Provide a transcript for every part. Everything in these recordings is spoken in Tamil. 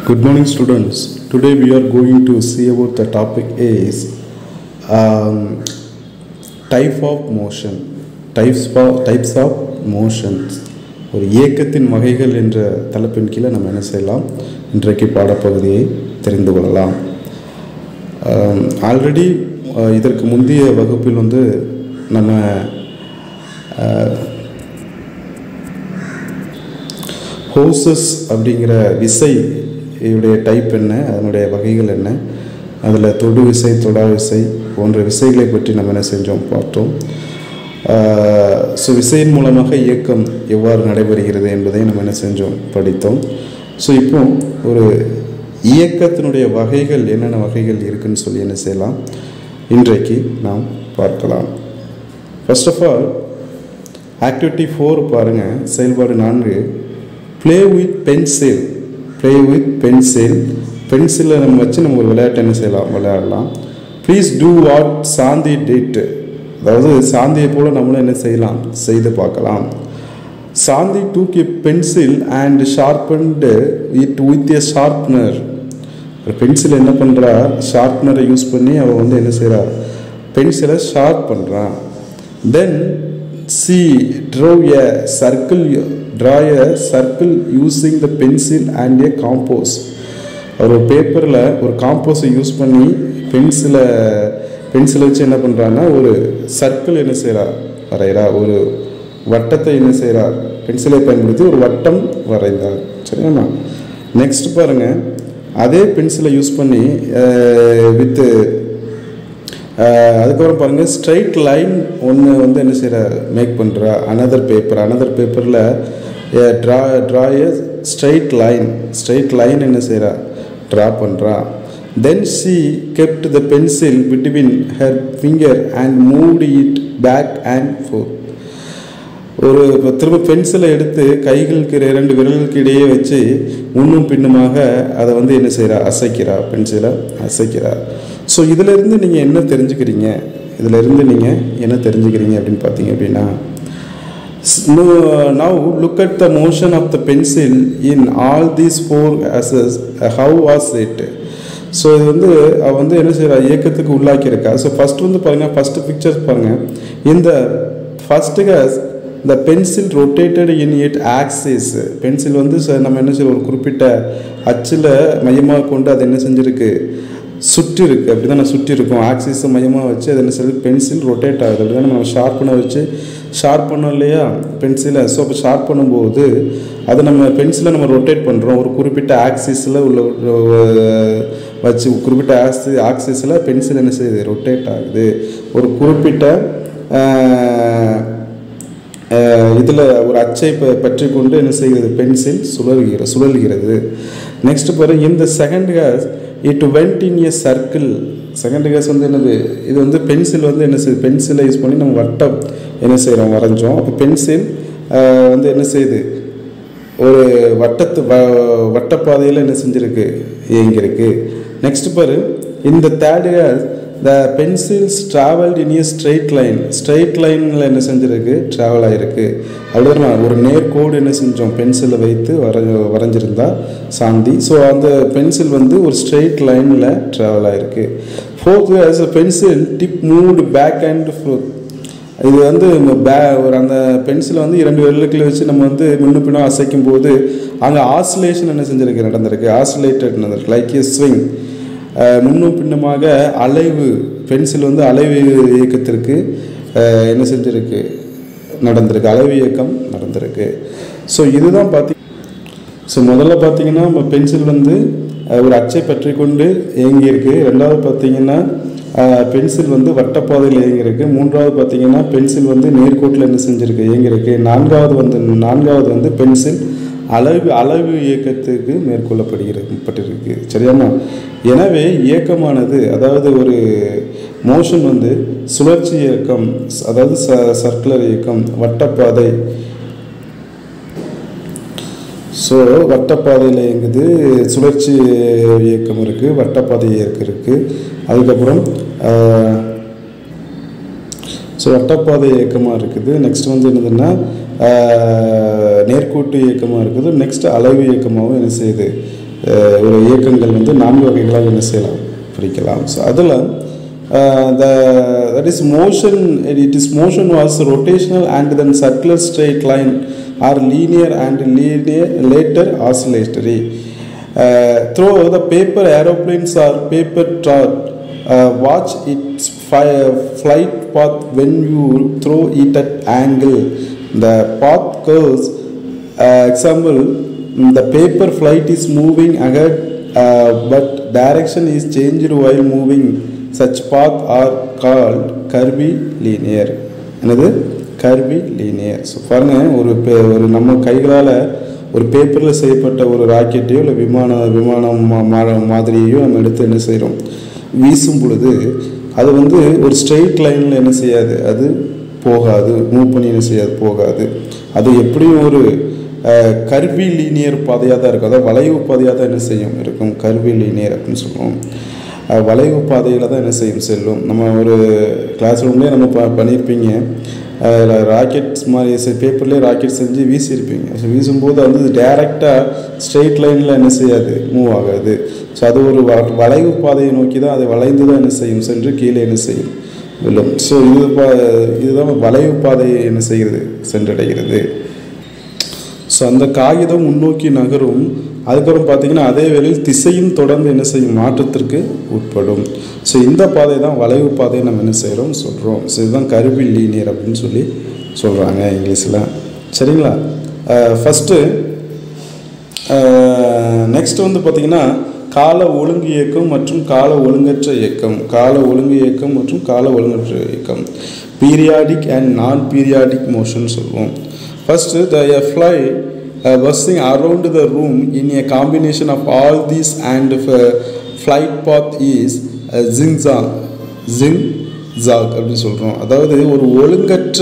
Good morning, students. Today we are going to see about the topic is um, type of motion. Types of, types of motions. ஒரு இயக்கத்தின் வகைகள் என்ற தலைப்பின் கீழே நம்ம என்ன செய்யலாம் இன்றைக்கு பாடப்பகுதியை தெரிந்து கொள்ளலாம் ஆல்ரெடி இதற்கு முந்தைய வகுப்பில் வந்து நம்ம ஹோசஸ் அப்படிங்கிற விசை உடைய டைப் என்ன அதனுடைய வகைகள் என்ன அதில் தொடு விசை தொடா விசை போன்ற விசைகளை பற்றி நம்ம என்ன செஞ்சோம் பார்த்தோம் ஸோ விசையின் மூலமாக இயக்கம் எவ்வாறு நடைபெறுகிறது என்பதை நம்ம என்ன செஞ்சோம் படித்தோம் ஸோ இப்போ ஒரு இயக்கத்தினுடைய வகைகள் என்னென்ன வகைகள் இருக்குன்னு சொல்லி என்ன செய்யலாம் இன்றைக்கு நாம் பார்க்கலாம் first of all activity four பாருங்கள் செயல்பாடு நான்கு play with pencil play with pencil பென்சிலை நம்ம வச்சு நம்ம ஒரு விளையாட்டு என்ன செய்யலாம் விளையாடலாம் please do what Shanti did அதாவது சாந்தியை போல் நம்மளும் என்ன செய்யலாம் செய்து பார்க்கலாம் Shanti took a pencil and sharpened it with a sharpener ஒரு பென்சில் என்ன பண்ணுறா ஷார்ப்னரை யூஸ் பண்ணி அவள் வந்து என்ன செய்கிறா பென்சிலை ஷார்ப் பண்ணுறான் then she drew a circle draw a circle using the pencil and a compass அவர் ஒரு பேப்பரில் ஒரு காம்போஸை யூஸ் பண்ணி பென்சிலை பென்சிலை வச்சு என்ன பண்ணுறான்னா ஒரு சர்க்கிள் என்ன செய்கிறார் வரைகிறா ஒரு வட்டத்தை என்ன செய்கிறார் பென்சிலை பயன்படுத்தி ஒரு வட்டம் வரைந்தார் சரியாண்ணா நெக்ஸ்ட் பாருங்கள் அதே பென்சிலை யூஸ் பண்ணி வித்து அதுக்கப்புறம் பாருங்கள் ஸ்ட்ரைட் லைன் ஒன்று வந்து என்ன செய்கிற மேக் பண்ணுறா அனதர் பேப்பர் அனதர் பேப்பரில் draw draw a straight line straight line என்ன செய்கிறா ட்ரா பண்ணுறா then she kept the pencil between her finger and move it back and forth ஒரு திரும்ப பென்சிலை எடுத்து கைகளுக்கு இரண்டு விரல்களுக்கு இடையே வச்சு முன்னும் பின்னுமாக அதை வந்து என்ன செய்கிறா அசைக்கிறா பென்சிலை அசைக்கிறா ஸோ இதிலிருந்து நீங்கள் என்ன தெரிஞ்சுக்கிறீங்க இதிலிருந்து நீங்கள் என்ன தெரிஞ்சுக்கிறீங்க அப்படின்னு பார்த்தீங்க அப்படின்னா now look at the motion of the pencil in all these four cases how was it so இது வந்து அவள் வந்து என்ன செய்கிறா இயக்கத்துக்கு உள்ளாக்கியிருக்கா ஸோ ஃபஸ்ட் வந்து பாருங்கள் ஃபஸ்ட்டு பிக்சர்ஸ் பாருங்கள் இந்த first has the pencil rotated in it axis pencil வந்து நம்ம என்ன செய்ய ஒரு குறிப்பிட்ட அச்சில் மையமாக கொண்டு அது என்ன செஞ்சுருக்கு சுற்றி இருக்குது அப்படி தான் சுற்றி இருக்கும் ஆக்சிஸை மையமாக வச்சு அது என்ன செய்யுது பென்சில் ரொட்டேட் ஆகுது அப்படி தான் நம்ம ஷார்ப் பண்ண வச்சு ஷார்ப் பண்ணோம் இல்லையா பென்சிலை ஸோ அப்போ ஷார்ப் பண்ணும்போது அதை நம்ம பென்சிலை நம்ம ரொட்டேட் பண்ணுறோம் ஒரு குறிப்பிட்ட ஆக்சிஸில் உள்ள வச்சு குறிப்பிட்ட ஆக்சி ஆக்சிஸில் பென்சில் என்ன செய்யுது ரொட்டேட் ஆகுது ஒரு குறிப்பிட்ட இதில் ஒரு அச்சை பற்றி கொண்டு என்ன செய்கிறது பென்சில் சுழல்கிற சுழல்கிறது நெக்ஸ்ட் பாரு இந்த second case it went in a circle second case வந்து என்னது இது வந்து பென்சில் வந்து என்ன செய்யுது பென்சிலை யூஸ் பண்ணி நம்ம வட்டம் என்ன செய்கிறோம் வரைஞ்சோம் அப்போ பென்சில் வந்து என்ன செய்யுது ஒரு வட்டத்து வ வட்டப்பாதையில் என்ன செஞ்சுருக்கு இயங்கியிருக்கு நெக்ஸ்ட் பாரு இந்த third case the pencils travelled in a straight line straight லைனில் என்ன செஞ்சுருக்கு ட்ராவல் ஆகிருக்கு அப்படிதான் ஒரு நேர்கோடு என்ன செஞ்சோம் பென்சிலை வைத்து வர வரைஞ்சிருந்தா சாந்தி ஸோ அந்த பென்சில் வந்து ஒரு ஸ்ட்ரெயிட் லைனில் ட்ராவல் ஆகிருக்கு fourth as a pencil tip moved back and forth இது வந்து பே ஒரு அந்த பென்சிலை வந்து இரண்டு விரலுக்குள்ள வச்சு நம்ம வந்து முன்னு பின்னும் அசைக்கும் போது அங்கே ஆசிலேஷன் என்ன செஞ்சிருக்கு நடந்திருக்கு ஆசிலேட்டட் நடந்திருக்கு லைக் ஏ ஸ்விங் முன்னும் பின்னுமாக அலைவு பென்சில் வந்து அலைவு இயக்கத்திற்கு என்ன செஞ்சுருக்கு நடந்திருக்கு அலைவு இயக்கம் நடந்திருக்கு ஸோ இதுதான் பார்த்தி ஸோ முதல்ல பார்த்தீங்கன்னா நம்ம பென்சில் வந்து ஒரு அச்சை பற்றி கொண்டு இயங்கியிருக்கு ரெண்டாவது பார்த்தீங்கன்னா பென்சில் வந்து வட்டப்பாதையில் இயங்கியிருக்கு மூன்றாவது பார்த்தீங்கன்னா பென்சில் வந்து நேர்கோட்டில் என்ன செஞ்சுருக்கு இயங்கியிருக்கு நான்காவது வந்து நான்காவது வந்து பென்சில் அளவு அளவு இயக்கத்துக்கு மேற்கொள்ளப்படுகிறது பட்டிருக்கு சரியாமா எனவே இயக்கமானது அதாவது ஒரு மோஷன் வந்து சுழற்சி இயக்கம் அதாவது ச சர்க்குலர் இயக்கம் வட்டப்பாதை ஸோ வட்டப்பாதையில் இயங்குது சுழற்சி இயக்கம் இருக்குது வட்டப்பாதை இயக்கம் இருக்குது அதுக்கப்புறம் ஸோ வட்டப்பாதை இயக்கமாக இருக்குது நெக்ஸ்ட் வந்து என்னதுன்னா ஆஹ், நேர்கோட்டு இயக்கமாக இருக்குது நெக்ஸ்ட் அளவு இயக்கமாகவும் என்ன செய்யுது அஹ், ஒரு இயக்கங்கள் வந்து நான்கு வகைகளாக என்ன செய்யலாம் பிரிக்கலாம் ஸோ அதில் the that is motion it is motion was rotational and then circular straight line or linear and linear later oscillatory uh, through the paper aeroplanes or paper trout uh, watch its fi- flight path when you throw it at angle the path curves uh, example the paper flight is moving ahead uh, but direction is changed while moving such path are called curvy linear என்னது கர்வி லீனியர் ஸோ பாருங்கள் ஒரு பே- ஒரு நம்ம கைகளால் ஒரு பேப்பரில் செய்யப்பட்ட ஒரு ராக்கெட்டையோ இல்லை விமான விமானம் மா- மா- மாதிரியையோ நம்ம எடுத்து என்ன செய்கிறோம் வீசும் பொழுது அது வந்து ஒரு ஸ்ட்ரெயிட் லைனில் என்ன செய்யாது அது போகாது மூவ் பண்ணி என்ன செய்யாது போகாது அது எப்படியும் ஒரு கர்வி லீனியர் பாதையாக தான் இருக்கும் அதாவது வளைவு பாதையாக தான் என்ன செய்யும் இருக்கும் கர்வி லீனியர் அப்படின்னு சொல்லுவோம் அஹ் வளைவு பாதையில் தான் என்ன செய்யும் செல்லும் நம்ம ஒரு கிளாஸ் ரூம்லேயே நம்ம ப பண்ணியிருப்பீங்க ராக்கெட்ஸ் மாதிரி பேப்பர்லேயே ராக்கெட் செஞ்சு வீசியிருப்பீங்க ஸோ வீசும்போது வந்து டேரெக்டாக ஸ்ட்ரெயிட் லைனில் என்ன செய்யாது மூவ் ஆகாது ஸோ அது ஒரு வ- வளைவு பாதையை நோக்கி தான் அது வளைந்து தான் என்ன செய்யும் சென்று கீழே என்ன செய்யும் விழும் ஸோ இது பா இதுதான் வளைவு பாதையை என்ன செய்கிறது சென்றடைகிறது ஸோ அந்த காகிதம் முன்னோக்கி நகரும் அதுக்கப்புறம் பார்த்தீங்கன்னா அதே வேளையில் திசையும் தொடர்ந்து என்ன செய்யும் மாற்றத்திற்கு உட்படும் ஸோ இந்த பாதை தான் வளைவு பாதை நம்ம என்ன செய்கிறோம் சொல்கிறோம் ஸோ இதுதான் கருவி லீனியர் அப்படின்னு சொல்லி சொல்கிறாங்க இங்கிலீஷில் சரிங்களா ஃபஸ்ட்டு நெக்ஸ்ட் வந்து பார்த்திங்கன்னா கால ஒழுங்கு இயக்கம் மற்றும் கால ஒழுங்கற்ற இயக்கம் கால ஒழுங்கு இயக்கம் மற்றும் கால ஒழுங்கற்ற இயக்கம் periodic and non periodic motion சொல்லுவோம் first the fly buzzing around the room in a combination of all these and flight path is zigzag zigzag அப்படின்னு சொல்கிறோம் அதாவது ஒரு ஒழுங்கற்ற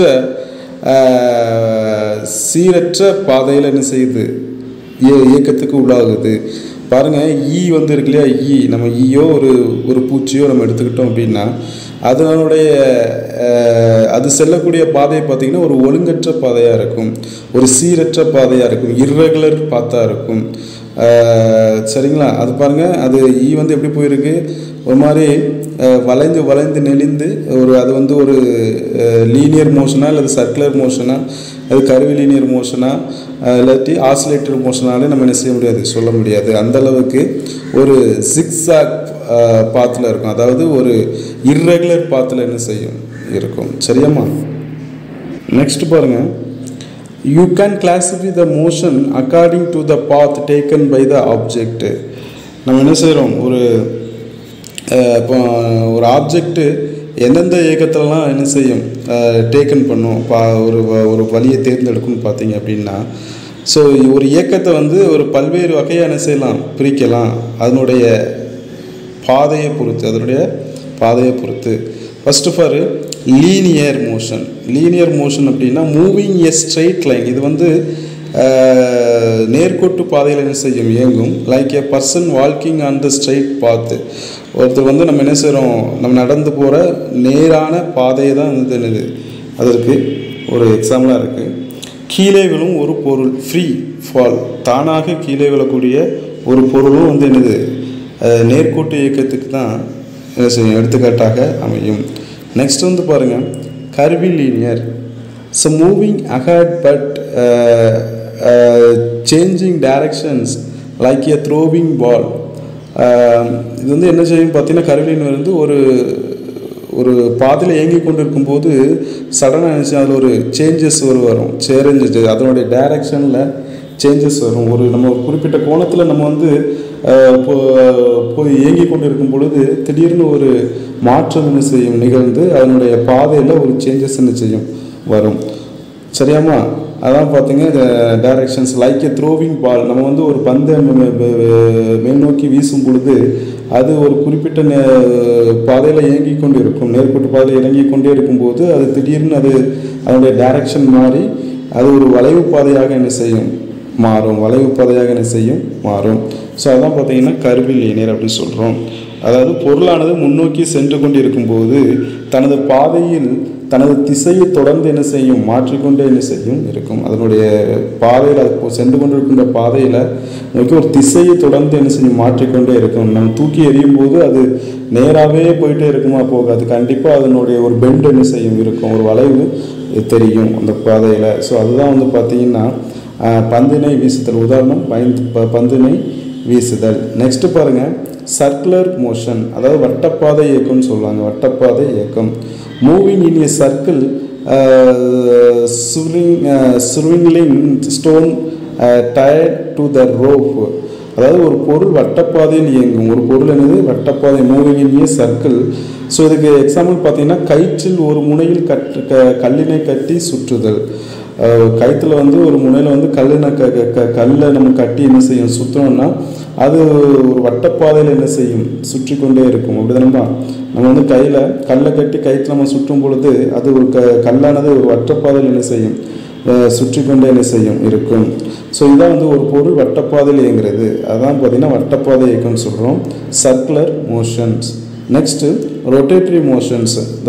அஹ், சீரற்ற பாதையில் என்ன செய்யுது இய- இயக்கத்துக்கு உள்ளாகுது பாருங்க ஈ வந்து இருக்கு இல்லையா ஈ நம்ம ஈயோ ஒரு ஒரு பூச்சியோ நம்ம எடுத்துக்கிட்டோம் அப்படின்னா அதனுடைய அஹ், அது செல்லக்கூடிய பாதை பார்த்திங்கன்னா ஒரு ஒழுங்கற்ற பாதையாக இருக்கும் ஒரு சீரற்ற பாதையாக இருக்கும் இர்ரெகுலர் பாத்தாக இருக்கும் அஹ், சரிங்களா அது பாருங்கள் அது ஈ வந்து எப்படி போயிருக்கு ஒரு மாதிரி அஹ், வளைந்து வளைந்து நெளிந்து ஒரு அது வந்து ஒரு லீனியர் மோஷனா அல்லது சர்க்குலர் மோஷனா அது கருவி லீனியர் மோஷனா இல்லாட்டி ஆசிலேட்டர் மோஷனாலே நம்ம என்ன செய்ய முடியாது சொல்ல முடியாது அந்த அளவுக்கு ஒரு சிக்ஸாக் பாத்தில் இருக்கும் அதாவது ஒரு இர்ரெகுலர் பாத்தில் என்ன செய்யும் இருக்கும் சரியாம்மா நெக்ஸ்ட் பாருங்க you can classify the motion according to the path taken by the object நம்ம என்ன செய்கிறோம் ஒரு அஹ், இப்போ ஒரு ஆப்ஜெக்ட்டு எந்தெந்த இயக்கத்திலலாம் என்ன செய்யும் டேக்கன் பண்ணும் பா ஒரு வ- ஒரு வழியை தேர்ந்தெடுக்கும்னு பார்த்தீங்க அப்படின்னா ஸோ ஒரு இயக்கத்தை வந்து ஒரு பல்வேறு வகையாக என்ன செய்யலாம் பிரிக்கலாம் அதனுடைய பாதையை பொறுத்து அதனுடைய பாதையை பொறுத்து first for linear motion linear motion அப்படின்னா மூவிங் எ ஸ்ட்ரெயிட் லைன் இது வந்து அஹ், நேர்கோட்டு பாதையில் என்ன செய்யும் இயங்கும் லைக் எ பர்சன் வால்கிங் ஆன் த ஸ்ட்ரைட் பாத்து ஒருத்தர் வந்து நம்ம என்ன செய்கிறோம் நம்ம நடந்து போகிற நேரான பாதையை தான் வந்து என்னது அதற்கு ஒரு எக்ஸாம்பிளாக இருக்குது கீழே விழும் ஒரு பொருள் ஃப்ரீ ஃபால் தானாக கீழே விழக்கூடிய ஒரு பொருளும் வந்து என்னது அஹ், நேர்கோட்டு இயக்கத்துக்கு தான் என்ன செய்யும் எடுத்துக்காட்டாக அமையும் நெக்ஸ்ட் வந்து பாருங்கள் curvy linear so moving ahead but changing directions like a throwing ball இது வந்து என்ன செய்யும் பார்த்தீங்கன்னா கருவிலின் வந்து ஒரு ஒரு பாதையில் இயங்கி கொண்டு இருக்கும்போது சடனாக நினச்சி அதில் ஒரு சேஞ்சஸ் ஒரு வரும் சேஞ்சஸ் அதனுடைய டைரக்ஷனில் சேஞ்சஸ் வரும் ஒரு நம்ம ஒரு குறிப்பிட்ட கோணத்தில் நம்ம வந்து அஹ், போ- போய் இயங்கி கொண்டு இருக்கும் பொழுது திடீர்னு ஒரு மாற்றம் என்ன செய்யும் நிகழ்ந்து அதனுடைய பாதையில் ஒரு சேஞ்சஸ் என்ன செய்யும் வரும் சரியாம்மா அதான் பார்த்தீங்க directions like a throwing ball நம்ம வந்து ஒரு பந்தை மே- மே- மே- மேல் நோக்கி வீசும் பொழுது அது ஒரு குறிப்பிட்ட பாதையில் இயங்கி கொண்டு இருக்கும் நேர்கோட்டு பாதையில் இறங்கி கொண்டே இருக்கும்போது அது திடீர்னு அது அதனுடைய டைரக்ஷன் மாறி அது ஒரு வளைவு பாதையாக என்ன செய்யும் மாறும் வளைவு பாதையாக என்ன செய்யும் மாறும் ஸோ அதான் பார்த்தீங்கன்னா கருவி லீனியர் அப்படின்னு சொல்கிறோம் அதாவது பொருளானது முன்னோக்கி சென்று கொண்டு இருக்கும்போது தனது பாதையில் தனது திசையை தொடர்ந்து என்ன செய்யும் மாற்றிக்கொண்டே என்ன செய்யும் இருக்கும் அதனுடைய பாதையில் அது போ- சென்று கொண்டிருக்கின்ற பாதையில் நோக்கி ஒரு திசையை தொடர்ந்து என்ன செய்யும் மாற்றிக்கொண்டே இருக்கும் நம்ம தூக்கி எறியும் போது அது நேராகவே போயிட்டே இருக்குமா போகாது கண்டிப்பாக அதனுடைய ஒரு பெண்ட் என்ன செய்யும் இருக்கும் ஒரு வளைவு தெரியும் அந்த பாதையில் ஸோ அதுதான் வந்து பார்த்தீங்கன்னா ஆஹ், பந்தினை வீசுதல் உதாரணம் பயந்து ப- பந்தினை வீசுதல் நெக்ஸ்ட் பாருங்க சர்க்குலர் மோஷன் அதாவது வட்டப்பாதை இயக்கம்னு சொல்லுவாங்க வட்டப்பாதை இயக்கம் moving in a circle swing swinging stone டயர்ட் டு த ரோப் அதாவது ஒரு பொருள் வட்டப்பாதையில் இயங்கும் ஒரு பொருள் என்னது வட்டப்பாதை moving in a circle so இதுக்கு எக்ஸாம்பிள் பார்த்தீங்கன்னா கயிற்றில் ஒரு முனையில் கட்டு க கல்லினை கட்டி சுற்றுதல் அஹ் கயித்துல வந்து ஒரு முனையில் வந்து கல்லினை க க- க கல்லை நம்ம கட்டி என்ன செய்யும் சுற்றணும்னா அது ஒரு வட்டப்பாதையில் என்ன செய்யும் சுற்றி கொண்டே இருக்கும் அப்படிதானப்பா நம்ம வந்து கையில் கல்லை கட்டி கயிற்று நம்ம சுற்றும் பொழுது அது ஒரு க கல்லானது ஒரு வட்டப்பாதையில் என்ன செய்யும் அஹ் சுற்றி கொண்டே என்ன செய்யும் இருக்கும் ஸோ இதான் வந்து ஒரு பொருள் வட்டப்பாதையில் இயங்குறது அதான் பார்த்தீங்கன்னா வட்டப்பாதை இயக்கம்னு சொல்கிறோம் circular motions next rotatory motions the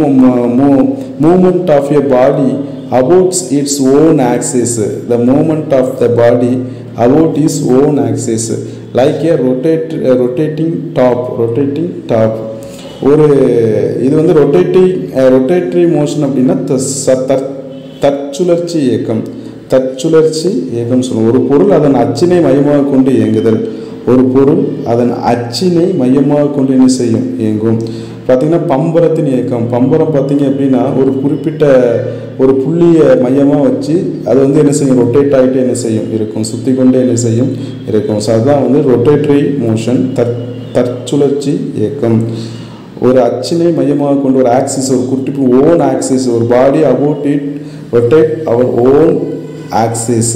movement of a body about its own axis the movement of the body about its own axis like a rotate a rotating top rotating top ஒரு இது வந்து ரொட்டேட்டிங் ரொட்டேட்டரி மோஷன் அப்படின்னா த- ச- தற்- தற்சுழற்சி இயக்கம் தற்சுழற்சி இயக்கம் சொல்லுவோம் ஒரு பொருள் அதன் அச்சினை மையமாக கொண்டு இயங்குதல் ஒரு பொருள் அதன் அச்சினை மையமாக கொண்டு என்ன செய்யும் இயங்கும் பார்த்தீங்கன்னா பம்பரத்தின் இயக்கம் பம்பரம் பார்த்தீங்க அப்படின்னா ஒரு குறிப்பிட்ட ஒரு புள்ளியை மையமாக வச்சு அது வந்து என்ன செய்யும் ரொட்டேட் ஆகிட்டு என்ன செய்யும் இருக்கும் சுற்றி கொண்டே என்ன செய்யும் இருக்கும் ஸோ அதுதான் வந்து ரொட்டேட்டரி மோஷன் தற் தற்சுழற்சி இயக்கம் ஒரு அச்சினை மையமாக கொண்டு ஒரு ஆக்சிஸ் ஒரு குறிப்பிட்ட ஓன் ஆக்சிஸ் ஒரு body about it rotate our own axis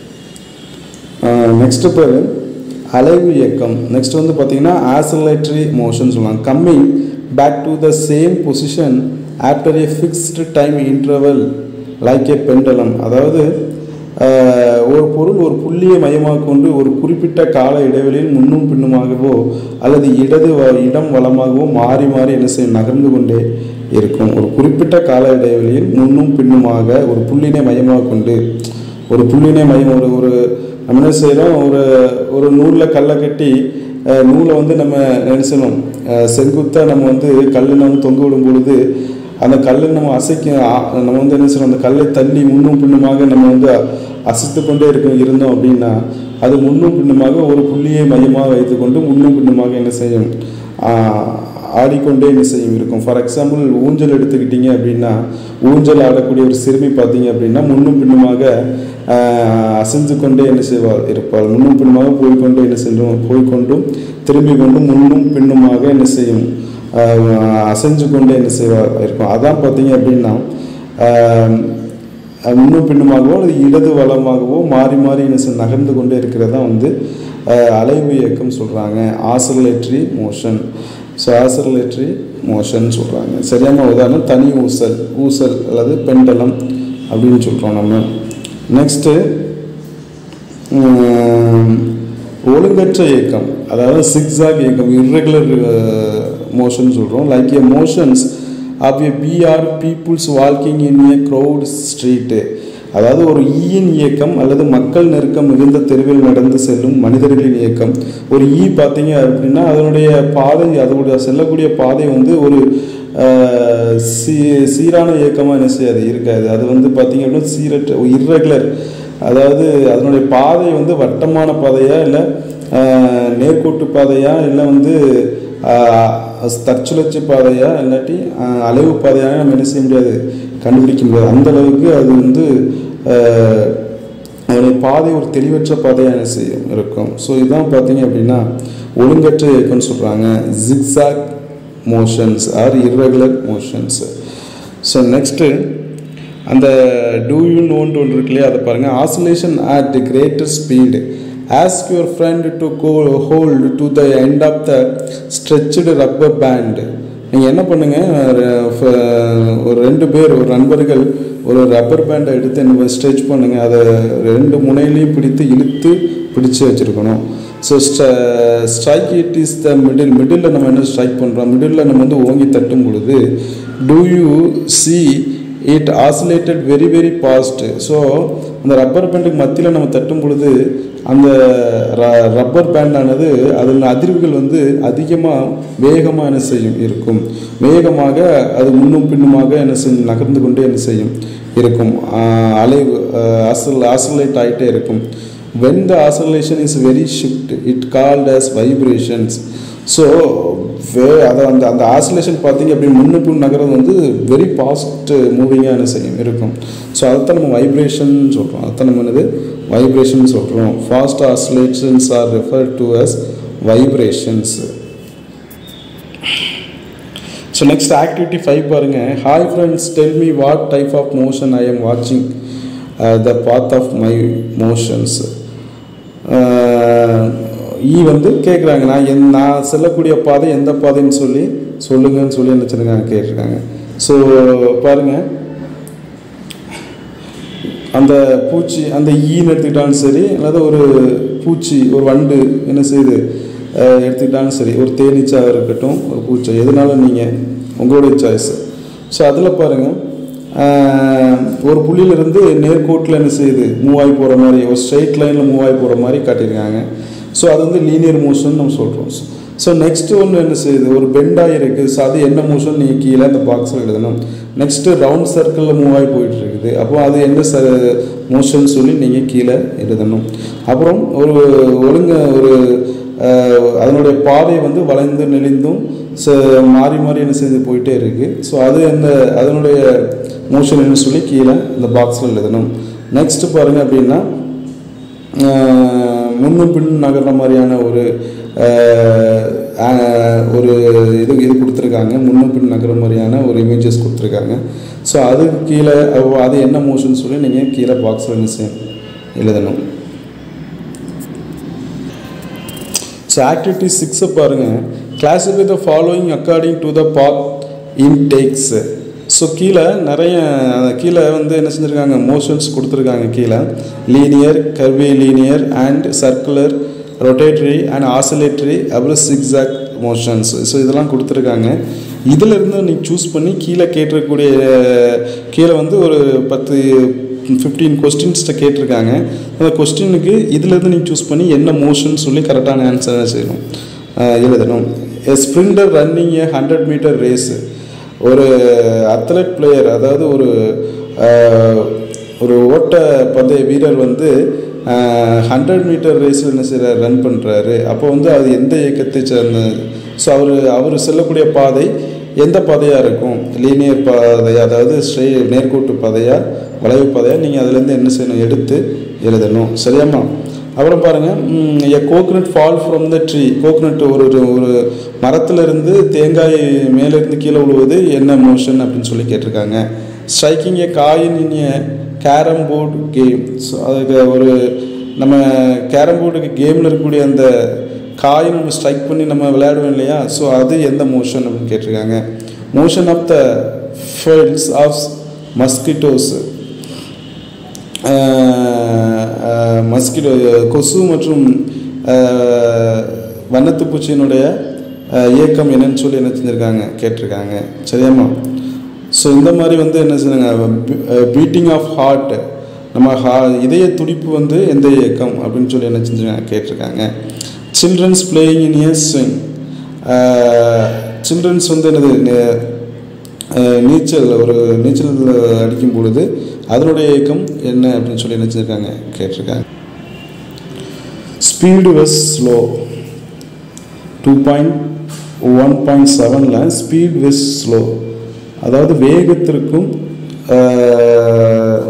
next பேர் அலைவு இயக்கம் நெக்ஸ்ட் வந்து பார்த்தீங்கன்னா ஆசலேட்டரி மோஷன் சொல்லலாம் coming back to the same position after a fixed time interval like a pendulum அதாவது ஆஹ், ஒரு பொருள் ஒரு புள்ளியை மையமாக கொண்டு ஒரு குறிப்பிட்ட கால இடைவெளியில் முன்னும் பின்னுமாகவோ அல்லது இடது வ- இடம் வலமாகவோ மாறி மாறி என்ன செய்யும் நகர்ந்து கொண்டே இருக்கும் ஒரு குறிப்பிட்ட கால இடைவெளியில் முன்னும் பின்னுமாக ஒரு புள்ளினை மையமாக கொண்டு ஒரு புள்ளினை மையம் ஒரு ஒரு நம்ம என்ன செய்கிறோம் ஒரு ஒரு நூலில் கல்லை கட்டி அஹ், நூலை வந்து நம்ம என்ன செய்யணும் செங்குத்தாக நம்ம வந்து கல்லில் வந்து தொங்க விடும் பொழுது அந்த கல்லை நம்ம அசைக்க ஆ- நம்ம வந்து என்ன செய்யணும் அந்த கல்லை தள்ளி முன்னும் பின்னுமாக நம்ம வந்து அசைத்து கொண்டே இருக்க இருந்தோம் அப்படின்னா அது முன்னும் பின்னுமாக ஒரு புள்ளியை மையமாக வைத்துக்கொண்டு முன்னும் பின்னுமாக என்ன செய்யும் ஆஹ், ஆடிக்கொண்டே என்ன செய்யும் இருக்கும் ஃபார் எக்ஸாம்பிள் ஊஞ்சல் எடுத்துக்கிட்டீங்க அப்படின்னா ஊஞ்சல் ஆடக்கூடிய ஒரு சிறுமி பார்த்தீங்க அப்படின்னா முன்னும் பின்னுமாக ஆஹ், அசைந்து கொண்டே என்ன செய்வாள் இருப்பாள் முன்னும் பின்னுமாக போய்க்கொண்டே என்ன செய்யும் போய்க்கொண்டும் திரும்பி கொண்டும் முன்னும் பின்னுமாக என்ன செய்யும் ஆஹ், அசைஞ்சு கொண்டே என்ன செய்வாள் இருக்கும் அதான் பார்த்தீங்க அப்படின்னா ஆஹ், முன்னும் பின்னுமாகவோ அல்லது இடது வலமாகவோ மாறி மாறி என்ன செய்யும் நகர்ந்து கொண்டே இருக்கிறது தான் வந்து ஆஹ், அலைவு இயக்கம் சொல்கிறாங்க oscillatory motion so oscillatory motion சொல்கிறாங்க சரியான உதாரணம் தனி ஊசல் ஊசல் அல்லது பெண்டலம் அப்படின்னு சொல்கிறோம் நம்ம நெக்ஸ்ட்டு ஒழுங்கற்ற இயக்கம் அதாவது சிக்ஸாக் இயக்கம் இர்ரெகுலர் மோஷன் சொல்கிறோம் like a motions of a பிஆர் peoples walking in a crowd street அதாவது ஒரு ஈயின் இயக்கம் அல்லது மக்கள் நெருக்கம் மிகுந்த தெருவில் நடந்து செல்லும் மனிதர்களின் இயக்கம் ஒரு ஈ பார்த்தீங்க அப்படின்னா அதனுடைய பாதை அதனுடைய செல்லக்கூடிய பாதை வந்து ஒரு ஆஹ், சீ சீரான இயக்கமாக என்ன செய்யாது இருக்காது அது வந்து பார்த்தீங்க அப்படின்னா சீரற்ற இர்ரெகுலர் அதாவது அதனுடைய பாதை வந்து வட்டமான பாதையா இல்லை நேர்கோட்டு பாதையா இல்லை வந்து ஆஹ், தற்சுழற்சி பாதையா இல்லாட்டி ஆஹ், அலைவு பாதையா நம்ம என்ன செய்ய முடியாது கண்டுபிடிக்க முடியாது அந்த அளவுக்கு அது வந்து ஆஹ், அதனுடைய பாதை ஒரு தெளிவற்ற பாதையாக என்ன செய்யும் இருக்கும் ஸோ இதான் பார்த்தீங்க அப்படின்னா ஒழுங்கற்ற இயக்கம்னு சொல்கிறாங்க zigzag motions or irregular motions so next அந்த டூ யூ நோன்ட்டு ஒன்று இருக்கு இல்லையா அதை பாருங்கள் oscillation at greater speed ask your friend to go hold to the end of the stretched rubber band நீங்கள் என்ன பண்ணுங்கள் ஒரு ரெண்டு பேர் ஒரு நண்பர்கள் ஒரு ரப்பர் பேண்டை எடுத்து என்ன ஸ்ட்ரெச் பண்ணுங்கள் அதை ரெண்டு முனையிலையும் பிடித்து இழுத்து பிடிச்சு வச்சுருக்கணும் so strike it is the middle middle நம்ம என்ன ஸ்ட்ரைக் பண்ணுறோம் மிடில் நம்ம வந்து ஓங்கி தட்டும் பொழுது do you see it oscillated very very fast so அந்த ரப்பர் பேண்டுக்கு மத்தியில் நம்ம தட்டும் பொழுது அந்த ரப்பர் பேண்டானது அதில் அதிர்வுகள் வந்து அதிகமாக வேகமாக என்ன செய்யும் இருக்கும் வேகமாக அது முன்னும் பின்னுமாக என்ன செய்யும் நகர்ந்து கொண்டே என்ன செய்யும் இருக்கும் ஆஹ் அலைவு ஆசல் ஆசோலேட் ஆகிட்டே இருக்கும் when the oscillation is very swift it called as vibrations so we அதை அந்த அந்த ஆசோலேஷன் பார்த்தீங்க அப்படி முன்னு பின் நகரம் வந்து வெரி ஃபாஸ்ட் மூவிங்காக என்ன செய்யும் இருக்கும் ஸோ அதைத்தான் நம்ம வைப்ரேஷன் சொல்கிறோம் அதைத்தான் நம்ம என்னது வைப்ரேஷன் சொல்கிறோம் fast oscillations are refer to as vibrations so next activity five பாருங்க hi friends tell me what type of motion I am வாட்சிங் the path of my motions ஈ வந்து கேட்குறாங்க நான் என் நான் செல்லக்கூடிய பாதை எந்த பாதைன்னு சொல்லி சொல்லுங்கன்னு சொல்லி என்ன வச்சுருக்காங்க கேட்டிருக்காங்க ஸோ பாருங்கள் அந்த பூச்சி அந்த ஈன்னு எடுத்துக்கிட்டாலும் சரி அல்லது ஒரு பூச்சி ஒரு வண்டு என்ன செய்யுது அஹ் எடுத்துக்கிட்டாலும் சரி ஒரு தேனீச்சாக இருக்கட்டும் ஒரு பூச்சை எதுனாலும் நீங்கள் உங்களுடைய சாய்ஸ் ஸோ அதில் பாருங்கள் ஒரு புள்ளியிலிருந்து நேர்கோட்டில் என்ன செய்யுது மூவ் ஆகி போகிற மாதிரி ஒரு ஸ்ட்ரெயிட் லைனில் மூவ் ஆகி போகிற மாதிரி காட்டியிருக்காங்க ஸோ அது வந்து லீனியர் மோஷன் நம்ம சொல்கிறோம் ஸோ நெக்ஸ்ட் ஒன்று என்ன செய்யுது ஒரு பெண்டாக இருக்குது ஸோ அது என்ன மோஷன் நீங்கள் கீழே அந்த பாக்ஸில் எழுதணும் நெக்ஸ்ட்டு ரவுண்ட் சர்க்கிளில் மூவ் ஆகி போயிட்டு இருக்குது அப்போ அது என்ன ச மோஷன் சொல்லி நீங்கள் கீழே எழுதணும் அப்புறம் ஒரு ஒழுங்க ஒரு அஹ், அதனுடைய பாதை வந்து வளைந்து நெளிந்தும் ச மாறி மாறி என்ன செய்து போயிட்டே இருக்குது ஸோ அது அந்த அதனுடைய மோஷன் என்ன சொல்லி கீழே இந்த பாக்ஸில் எழுதணும் நெக்ஸ்ட் பாருங்கள் அப்படின்னா ஆஹ் முன்னும் பின்னும் நகர்ற மாதிரியான ஒரு ஆஹ் ஆஹ் ஒரு இது இது கொடுத்துருக்காங்க முன்னும் பின் நகர மாதிரியான ஒரு இமேஜஸ் கொடுத்துருக்காங்க ஸோ அதுக்கு கீழே அவ- அது என்ன மோஷன் சொல்லி நீங்கள் கீழே பாக்ஸில் என்ன செய்யணும் எழுதணும் ஸோ ஆக்டிவிட்டி சிக்ஸை பாருங்கள் classify the following according to the path intakes so கீழே நிறைய அஹ், கீழே வந்து என்ன செஞ்சுருக்காங்க மோஷன்ஸ் கொடுத்துருக்காங்க கீழே linear curvy linear and circular rotatory and oscillatory அப்புறம் சிக்ஸாக் மோஷன்ஸ் ஸோ இதெல்லாம் கொடுத்துருக்காங்க இதிலிருந்து நீங்கள் சூஸ் பண்ணி கீழே கேட்டிருக்கக்கூடிய கீழே வந்து ஒரு பத்து ஃபிஃப்டீன் கொஸ்டின்ஸ்ட்ட கேட்டிருக்காங்க அந்த கொஸ்டினுக்கு இதுலேருந்து நீங்கள் சூஸ் பண்ணி என்ன மோஷன் சொல்லி கரெக்டான ஆன்சர் செய்யணும் அஹ் எழுதணும் a sprinter running a hundred metre race ஒரு அத்லட் பிளேயர் அதாவது ஒரு அஹ், ஒரு ஓட்ட பந்தய வீரர் வந்து ஹண்ட்ரட் மீட்டர் ரேஸில் என்ன செய்கிறார் ரன் பண்ணுறாரு அப்போ வந்து அது எந்த இயக்கத்தை சேர்ந்த ஸோ அவர் அவர் செல்லக்கூடிய பாதை எந்த பாதையாக இருக்கும் லீனியர் பாதையா அதாவது ஸ்ட்ரெய் நேர்கோட்டு பாதையா வளைவு பாதையா நீங்கள் அதுலேருந்து என்ன செய்யணும் எடுத்து எழுதணும் சரியாம்மா அப்புறம் பாருங்கள் a coconut fall from the tree coconut ஒரு ஒரு ஒரு மரத்துலேருந்து தேங்காய் மேலேருந்து கீழே விழுவது என்ன மோஷன் அப்படின்னு சொல்லி கேட்டிருக்காங்க striking a coin in a carrom board game so அதுக்கு ஒரு நம்ம கேரம் போர்டுக்கு கேமில் இருக்கக்கூடிய அந்த காயை நம்ம ஸ்ட்ரைக் பண்ணி நம்ம விளையாடுவோம் இல்லையா ஸோ அது எந்த மோஷன் அப்படின்னு கேட்டிருக்காங்க motion of the flies of mosquitoes mosquito கொசு மற்றும் அஹ், வண்ணத்துப் பூச்சியினுடைய அஹ், இயக்கம் என்னன்னு சொல்லி என்ன செஞ்சுருக்காங்க கேட்டிருக்காங்க சரியாம்மா ஸோ இந்த மாதிரி வந்து என்ன செய்யுங்க பீட்டிங் ஆஃப் ஹார்ட் நம்ம ஹா இதய துடிப்பு வந்து எந்த இயக்கம் அப்படின்னு சொல்லி என்ன செஞ்சுருக்காங்க கேட்டிருக்காங்க childrens playing in air swing childrens வந்து என்னது நே- அஹ் நீச்சல் ஒரு நீச்சல் அடிக்கும் பொழுது அதனுடைய இயக்கம் என்ன அப்படின்னு சொல்லி என்ன செஞ்சிருக்காங்க கேட்டிருக்காங்க speed vs slow two point one பாயிண்ட் செவனில் ஸ்பீட் வெஸ் ஸ்லோ அதாவது வேகத்திற்கும் அஹ்,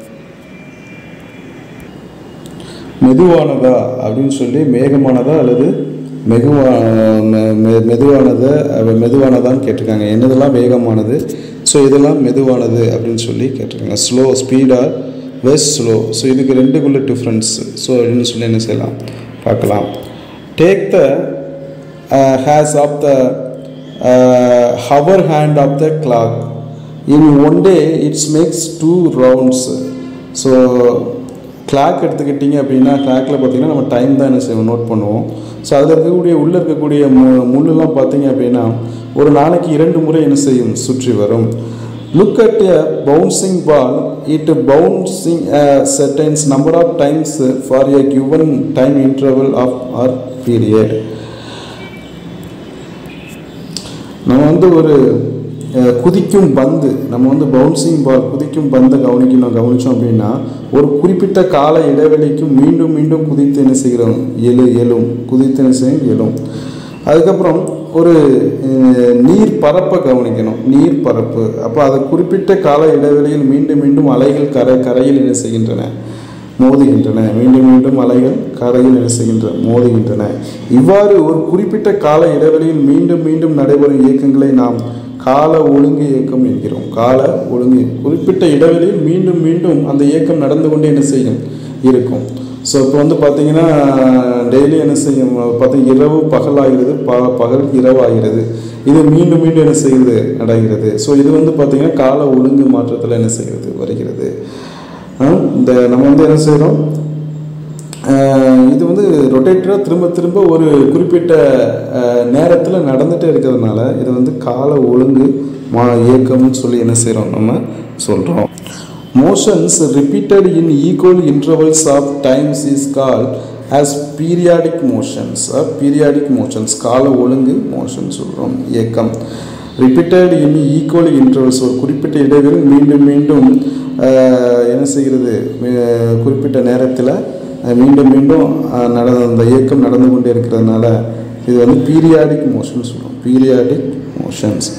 மெதுவானதா அப்படின்னு சொல்லி மேகமானதா அல்லது மெகுவா மெ- மெ- மெதுவானதா அவ- மெதுவானதான்னு கேட்டிருக்காங்க என்னதெல்லாம் வேகமானது ஸோ இதெல்லாம் மெதுவானது அப்படின்னு சொல்லி கேட்டிருக்காங்க ஸ்லோ ஸ்பீடா வெஸ் ஸ்லோ ஸோ இதுக்கு ரெண்டுக்குள்ள டிஃப்ரென்ஸ் ஸோ அப்படின்னு சொல்லி என்ன செய்யலாம் பார்க்கலாம் டேக் த ஹேஸ் of the hour hand of the clock in one day it's makes two rounds so clock எடுத்துக்கிட்டிங்க அப்படின்னா கிளாக்கில் பார்த்தீங்கன்னா நம்ம டைம் தான் என்ன செய்வோம் நோட் பண்ணுவோம் ஸோ அதில் இருக்கக்கூடிய உள்ளே இருக்கக்கூடிய மு முள்ளெல்லாம் பார்த்தீங்க அப்படின்னா ஒரு நாளைக்கு இரண்டு முறை என்ன செய்யும் சுற்றி வரும் look at a bouncing ball it bouncing certain number of times for a given time interval of or period நம்ம வந்து ஒரு அஹ், குதிக்கும் பந்து நம்ம வந்து பவுன்சிங் பால் குதிக்கும் பந்தை கவனிக்கணும் கவனிச்சோம் அப்படின்னா ஒரு குறிப்பிட்ட கால இடைவெளிக்கு மீண்டும் மீண்டும் குதித்து என்ன செய்கிறோம் எழு எழும் குதித்து என்ன செய்யும் எழும் அதுக்கப்புறம் ஒரு அஹ், நீர் பரப்பை கவனிக்கணும் நீர் பரப்பு அப்போ அது குறிப்பிட்ட கால இடைவெளியில் மீண்டும் மீண்டும் அலைகள் கரை கரையில் என்ன செய்கின்றன மோதுகின்றன மீண்டும் மீண்டும் அலைகள் கரையில் என்ன செய்கின்றன மோதுகின்றன இவ்வாறு ஒரு குறிப்பிட்ட கால இடைவெளியில் மீண்டும் மீண்டும் நடைபெறும் இயக்கங்களை நாம் கால ஒழுங்கு இயக்கம் என்கிறோம் கால ஒழுங்கு குறிப்பிட்ட இடைவெளியில் மீண்டும் மீண்டும் அந்த இயக்கம் நடந்து கொண்டே என்ன செய்யும் இருக்கும் ஸோ இப்போ வந்து பார்த்தீங்கன்னா டெய்லி என்ன செய்யும் பார்த்தீங்க இரவு பகலாகிறது ப பகல் இரவாகிறது இது மீண்டும் மீண்டும் என்ன செய்யுது நடக்கிறது ஸோ இது வந்து பார்த்தீங்கன்னா கால ஒழுங்கு மாற்றத்தில் என்ன செய்கிறது வருகிறது ஆஹ் இந்த நம்ம வந்து என்ன செய்கிறோம் இது வந்து ரொட்டேட்டராக திரும்ப திரும்ப ஒரு குறிப்பிட்ட நேரத்தில் நடந்துகிட்டே இருக்கிறதுனால இது வந்து கால ஒழுங்கு மா இயக்கம்னு சொல்லி என்ன செய்கிறோம் நம்ம சொல்கிறோம் motions repeated in equal intervals of times is call as periodic motions periodic motions கால ஒழுங்கு மோஷன் சொல்கிறோம் இயக்கம் ரிப்பீட்டட் இன் ஈக்குவல் இன்டர்வல்ஸ் ஒரு குறிப்பிட்ட இடைவெளி மீண்டும் மீண்டும் ஆஹ், என்ன செய்கிறது அஹ், குறிப்பிட்ட நேரத்தில் அஹ், மீண்டும் மீண்டும் அஹ், நடந்த அந்த இயக்கம் நடந்து கொண்டே இருக்கிறதுனால இது வந்து பீரியாடிக் மோஷன் சொல்லுவோம் periodic motions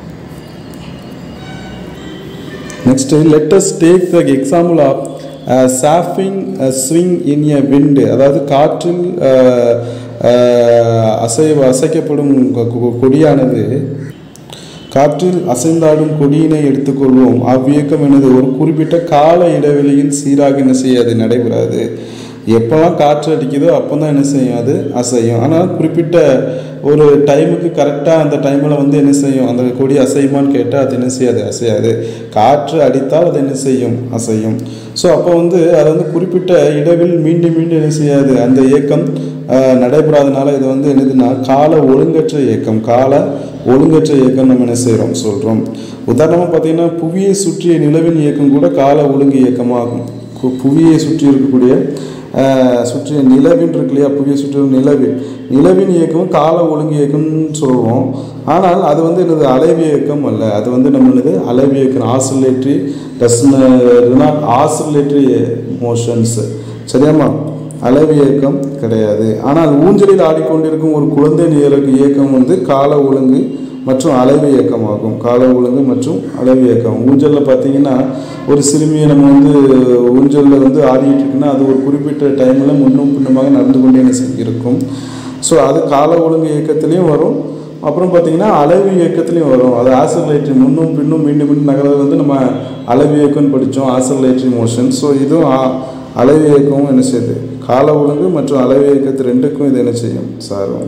next let us take the example of uh, saffing a swing in a wind அதாவது காற்றில் uh, uh, அசை அசைக்கப்படும் கொ- கொ- கொடியானது காற்றில் அசைந்தாடும் கொடியினை எடுத்துக்கொள்வோம் அவ்வியக்கம் எனது ஒரு குறிப்பிட்ட கால இடைவெளியில் சீராக என்ன செய்யாது நடைபெறாது எப்போல்லாம் காற்று அடிக்குதோ அப்போ தான் என்ன செய்யும் அது அசையும் ஆனால் குறிப்பிட்ட ஒரு டைமுக்கு கரெக்டாக அந்த டைமில் வந்து என்ன செய்யும் அந்த கொடி அசையுமான்னு கேட்டால் அது என்ன செய்யாது அசையாது காற்று அடித்தால் அது என்ன செய்யும் அசையும் ஸோ அப்போ வந்து அது வந்து குறிப்பிட்ட இடைவெளி மீண்டும் மீண்டும் என்ன செய்யாது அந்த இயக்கம் ஆஹ், நடைபெறாதனால இது வந்து என்னதுன்னா கால ஒழுங்கற்ற இயக்கம் கால ஒழுங்கற்ற இயக்கம் நம்ம என்ன செய்கிறோம் சொல்கிறோம் உதாரணமாக பார்த்தீங்கன்னா புவியை சுற்றிய நிலவின் இயக்கம் கூட கால ஒழுங்கு இயக்கமாகும் கு- புவியை சுற்றி இருக்கக்கூடிய ஆஹ், சுற்றிய நிலவின் இருக்கு இல்லையா புவியை சுற்றி நிலவில் நிலவின் இயக்கம் கால ஒழுங்கு இயக்கம்னு சொல்லுவோம் ஆனால் அது வந்து என்னது அலைவு இயக்கம் அல்ல அது வந்து நம்ம என்னது அலைவு இயக்கம் oscillatory does not oscillatory motions சரியாம்மா அலைவு இயக்கம் கிடையாது ஆனால் ஊஞ்சலில் ஆடிக்கொண்டிருக்கும் ஒரு குழந்தை நேருக்கு இயக்கம் வந்து கால ஒழுங்கு மற்றும் அலைவு இயக்கமாகும் கால ஒழுங்கு மற்றும் அலைவு இயக்கம் ஊஞ்சலில் பார்த்தீங்கன்னா ஒரு சிறுமியை நம்ம வந்து ஊஞ்சலில் வந்து ஆடிட்டு இருக்குன்னா அது ஒரு குறிப்பிட்ட டைமில் முன்னும் பின்னுமாக நடந்து கொண்டே என்ன செய்~ இருக்கும் ஸோ அது கால ஒழுங்கு இயக்கத்துலேயும் வரும் அப்புறம் பார்த்தீங்கன்னா அலைவு இயக்கத்துலேயும் வரும் அது ஆசர்லேட்டரி முன்னும் பின்னும் மீண்டும் மீண்டும் நகர்றது வந்து நம்ம அலைவு இயக்கம்னு படித்தோம் ஆசர்லேட்டரி மோஷன் ஸோ இதுவும் ஆ- அலைவு இயக்கமும் என்ன செய்யுது கால ஒழுங்கு மற்றும் அலைவு இயக்கத்து ரெண்டுக்கும் இது என்ன செய்யும் சாரும்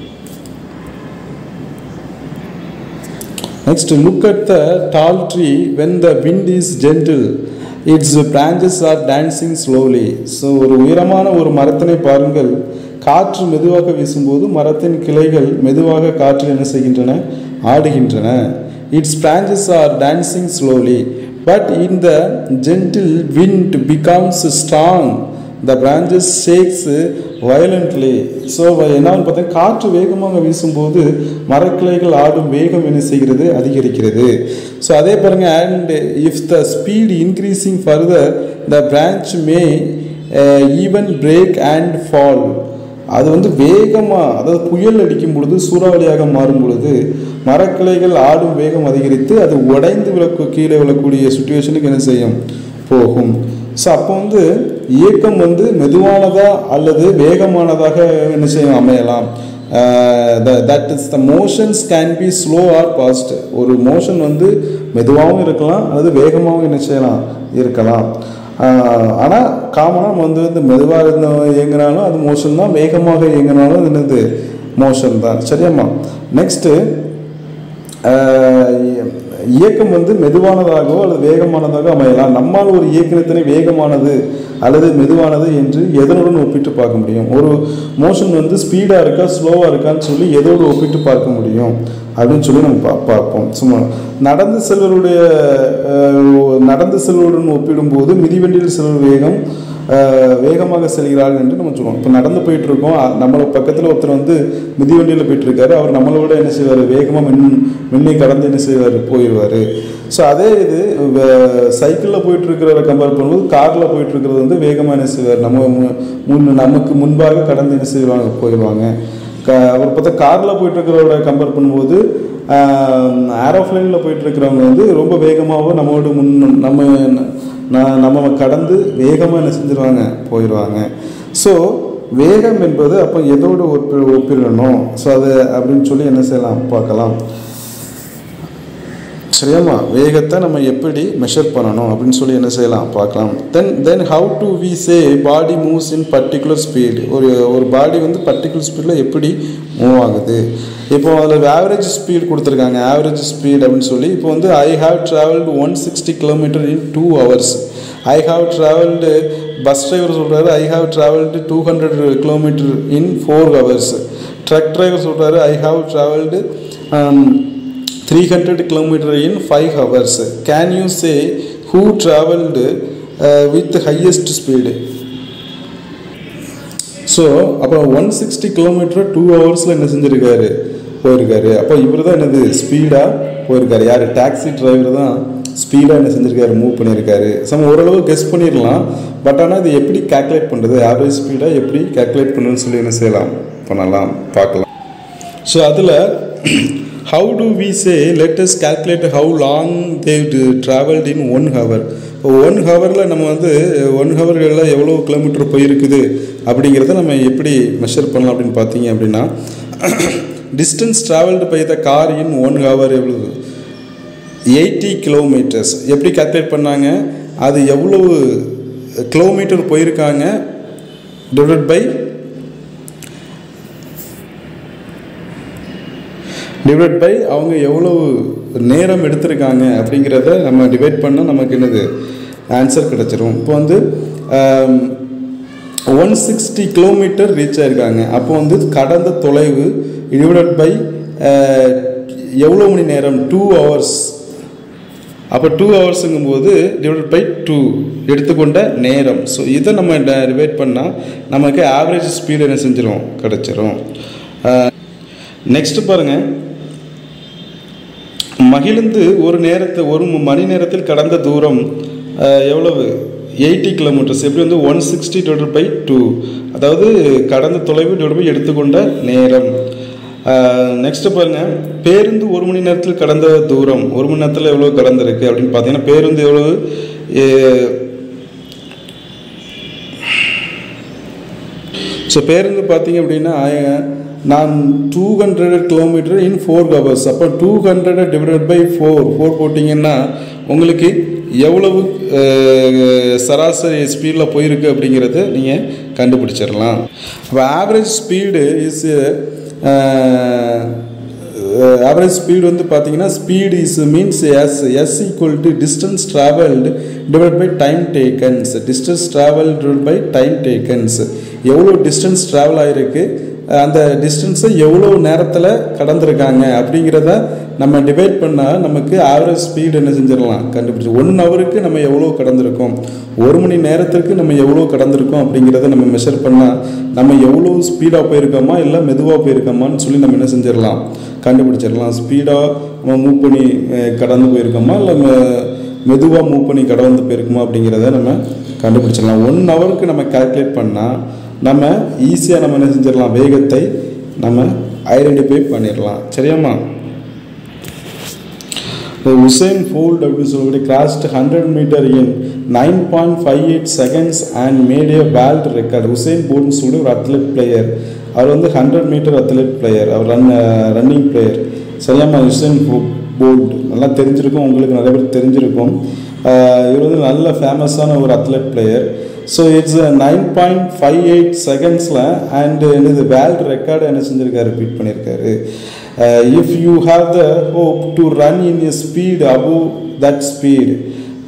Next, look at the tall tree when the wind is gentle. Its branches are dancing slowly. So ஒரு உயரமான ஒரு மரத்தினை பாருங்கள் காற்று மெதுவாக வீசும்போது மரத்தின் கிளைகள் மெதுவாக காற்றில் என்ன செய்கின்றன ஆடுகின்றன it's branches are dancing slowly but in the gentle wind becomes strong the branches shakes violently so என்னன்னு பார்த்தா காற்று வேகமாக வீசும்போது மரக்கிளைகள் ஆடும் வேகம் என்ன செய்கிறது அதிகரிக்கிறது ஸோ அதே பாருங்க and if the speed increasing further the branch may even break and fall அது வந்து வேகமாக அதாவது புயல் அடிக்கும் பொழுது சூறாவளியாக மாறும் பொழுது மரக்கிளைகள் ஆடும் வேகம் அதிகரித்து அது உடைந்து விழக்கு கீழே விழக்கூடிய சுச்சுவேஷனுக்கு என்ன செய்யும் போகும் ஸோ அப்போ வந்து இயக்கம் வந்து மெதுவானதா அல்லது வேகமானதாக என்ன செய்யும் அமையலாம் that is the motions can be slow or fast ஒரு மோஷன் வந்து மெதுவாகவும் இருக்கலாம் அல்லது வேகமாகவும் என்ன செய்யலாம் இருக்கலாம் ஆனால் காமனாக நம்ம வந்து வந்து மெதுவாக இருந்த இயங்கினாலும் அது மோஷன் தான் வேகமாக இயங்கினாலும் அது என்னது மோஷன் தான் சரியாம்மா நெக்ஸ்ட்டு இயக்கம் வந்து மெதுவானதாகவோ அல்லது வேகமானதாக அமையலாம் நம்மால் ஒரு இயக்கத்தினை வேகமானது அல்லது மெதுவானது என்று எதனுடன் ஒப்பிட்டு பார்க்க முடியும் ஒரு மோஷன் வந்து ஸ்பீடாக இருக்கா ஸ்லோவாக இருக்கான்னு சொல்லி எதோடு ஒப்பிட்டு பார்க்க முடியும் அப்படின்னு சொல்லி நம்ம பா பார்ப்போம் சும்மா நடந்து செல்வருடைய அஹ், நடந்து செல்வருடன் ஒப்பிடும்போது மிதிவண்டியில் செல்வர் வேகம் அஹ், வேகமாக செல்கிறார்கள் என்று நம்ம சொல்லுவோம் இப்போ நடந்து போயிட்டு இருக்கோம் அ- நம்மள பக்கத்தில் ஒருத்தர் வந்து மிதிவண்டியில் போயிட்டு இருக்காரு அவர் நம்மளை விட என்ன செய்வார் வேகமாக மின் மின்னை கடந்து என்ன செய்வார் போயிடுவார் ஸோ அதே இது சைக்கிளில் போயிட்டு இருக்கிறவரை கம்பேர் பண்ணும்போது காரில் போயிட்டு இருக்கிறது வந்து வேகமாக என்ன செய்வார் நம்ம மு- முன் நமக்கு முன்பாக கடந்து என்ன செய்வாங்க போயிடுவாங்க க அவர் பார்த்தா காரில் போயிட்டு இருக்கிறவரை கம்பேர் பண்ணும்போது ஏரோப்ளைனில் போயிட்டு இருக்கிறவங்க வந்து ரொம்ப வேகமாகவும் நம்மளோட முன் நம்ம ந- நம்ம கடந்து வேகமாக என்ன செஞ்சிருவாங்க போயிடுவாங்க ஸோ வேகம் என்பது அப்போ எதோடு ஒப்பி ஒப்பிடணும் ஸோ அது அப்படின்னு சொல்லி என்ன செய்யலாம் பார்க்கலாம் சரியாம்மா வேகத்தை நம்ம எப்படி மெஷர் பண்ணணும் அப்படின்னு சொல்லி என்ன செய்யலாம் பார்க்கலாம் then then how do we say body moves in particular speed ஒரு ஒரு பாடி வந்து பர்டிகுலர் ஸ்பீடில் எப்படி மூவ் ஆகுது இப்போ அதில் ஆவரேஜ் ஸ்பீட் கொடுத்துருக்காங்க ஆவரேஜ் ஸ்பீட் அப்படின்னு சொல்லி இப்போ வந்து I have travelled one sixty kilometre in two hours I have travelled bus driver சொல்கிறாரு I have travelled two hundred kilometre in four hours truck driver சொல்கிறாரு I have travelled 300 kilometer in 5 hours can you say who traveled uh, with the highest speed so அப்போ ஒன் சிக்ஸ்டி கிலோமீட்டர் டூ ஹவர்ஸில் என்ன செஞ்சுருக்காரு போயிருக்காரு அப்போ இவர் தான் என்னது ஸ்பீடாக போயிருக்காரு யார் டாக்ஸி டிரைவர் தான் ஸ்பீடாக என்ன செஞ்சுருக்காரு மூவ் பண்ணியிருக்காரு சம் ஓரளவு கெஸ் பண்ணிடலாம் பட் ஆனால் இது எப்படி கால்குலேட் பண்ணுறது ஆவரேஜ் ஸ்பீடாக எப்படி கால்குலேட் பண்ணுன்னு சொல்லி என்ன செய்யலாம் பண்ணலாம் பார்க்கலாம் ஸோ அதில் how do we say let's calculate how long they travelled in one hour இப்போ ஒன் ஹவரில் நம்ம வந்து ஒன் ஹவர்களில் எவ்வளோ கிலோமீட்டர் போயிருக்குது அப்படிங்கிறத நம்ம எப்படி மெஷர் பண்ணலாம் அப்படின்னு பார்த்தீங்க அப்படின்னா distance travelled by the car in one hour எவ்வளவு எயிட்டி கிலோமீட்டர்ஸ் எப்படி கால்குலேட் பண்ணாங்க அது எவ்வளவு கிலோமீட்டர் போயிருக்காங்க டிவைட் பை டிவைட் பை அவங்க எவ்வளவு நேரம் எடுத்திருக்காங்க அப்படிங்கிறத நம்ம டிவைட் பண்ணால் நமக்கு என்னது ஆன்சர் கிடச்சிரும் இப்போ வந்து ஒன் சிக்ஸ்டி கிலோமீட்டர் ரீச் ஆயிருக்காங்க அப்போ வந்து கடந்த தொலைவு டிவைட் பை எவ்வளோ மணி நேரம் டூ ஹவர்ஸ் அப்போ டூ ஹவர்ஸுங்கும் போது டிவைட் பை டூ எடுத்துக்கொண்ட நேரம் ஸோ இதை நம்ம டிவைட் பண்ணால் நமக்கு ஆவரேஜ் ஸ்பீடு என்ன செஞ்சிடும் கிடச்சிரும் நெக்ஸ்ட் பாருங்கள் மகிழ்ந்து ஒரு நேரத்தை ஒரு மணி நேரத்தில் கடந்த தூரம் அஹ், எவ்வளவு எயிட்டி கிலோமீட்டர்ஸ் எப்படி வந்து one sixty divide by two அதாவது கடந்த தொலைவு டிவைட் பை எடுத்துக்கொண்ட நேரம் நெக்ஸ்ட் பாருங்க பேருந்து ஒரு மணி நேரத்தில் கடந்த தூரம் ஒரு மணி நேரத்தில் எவ்வளோ கடந்திருக்கு அப்படின்னு பார்த்தீங்கன்னா பேருந்து எவ்வளவு ஸோ பேருந்து பார்த்தீங்க அப்படின்னா ஆய- நான் two hundred kilometre in four hours அப்போ two hundred divided by four four போட்டிங்கன்னா உங்களுக்கு எவ்வளவு அஹ், சராசரி ஸ்பீடில் போயிருக்கு அப்படிங்கிறத நீங்கள் கண்டுபிடிச்சிடலாம் அப்போ average speed is average speed வந்து பார்த்தீங்கன்னா speed is means is is equal to distance travelled divide by time takens distance travel divide by time takens எவ்வளோ டிஸ்டன்ஸ் ட்ராவல் ஆகிருக்கு அந்த டிஸ்டன்ஸை எவ்வளோ நேரத்தில் கடந்திருக்காங்க அப்படிங்கிறத நம்ம டிவைட் பண்ணால் நமக்கு ஆவரேஜ் ஸ்பீடு என்ன செஞ்சிடலாம் கண்டுபிடிச்சி ஒன் ஹவருக்கு நம்ம எவ்வளோ கடந்திருக்கோம் ஒரு மணி நேரத்திற்கு நம்ம எவ்வளோ கடந்திருக்கோம் அப்படிங்கிறத நம்ம மெஷர் பண்ணால் நம்ம எவ்வளோ ஸ்பீடாக போயிருக்கோமா இல்லை மெதுவாக போயிருக்கோமான்னு சொல்லி நம்ம என்ன செஞ்சிடலாம் கண்டுபிடிச்சிடலாம் ஸ்பீடாக நம்ம மூவ் பண்ணி அஹ், கடந்து போயிருக்கோமா இல்லை மெதுவாக மூவ் பண்ணி கடந்து போயிருக்குமா அப்படிங்கிறத நம்ம கண்டுபிடிச்சிடலாம் ஒன் ஹவருக்கு நம்ம கால்குலேட் பண்ணால் நம்ம ஈஸியாக நம்ம என்ன செஞ்சிடலாம் வேகத்தை நம்ம ஐடென்டிஃபை பண்ணிடலாம் சரியாம்மா உசேன் ஃபோல்ட் அப்படின்னு சொல்லி crossed hundred metre in nine point five eight seconds and made a world record Usain போல்ட்னு சொல்லி ஒரு அத்லெட் பிளேயர் அவர் வந்து ஹண்ட்ரட் மீட்டர் அத்லெட் பிளேயர் அவர் ரன் ரன்னிங் பிளேயர் சரியாம்மா உசேன் போல்ட் நல்லா தெரிஞ்சிருக்கும் உங்களுக்கு நிறைய பேர் தெரிஞ்சிருக்கும் ஆஹ் இவர் வந்து நல்ல ஃபேமஸான ஒரு athlete player so it's nine point five eight செகண்ட்ஸில் அண்டு என்னது வேர்ல்டு ரெக்கார்டு என்ன செஞ்சுருக்காரு பீட் பண்ணியிருக்காரு if you have the hope to run in a speed above that speed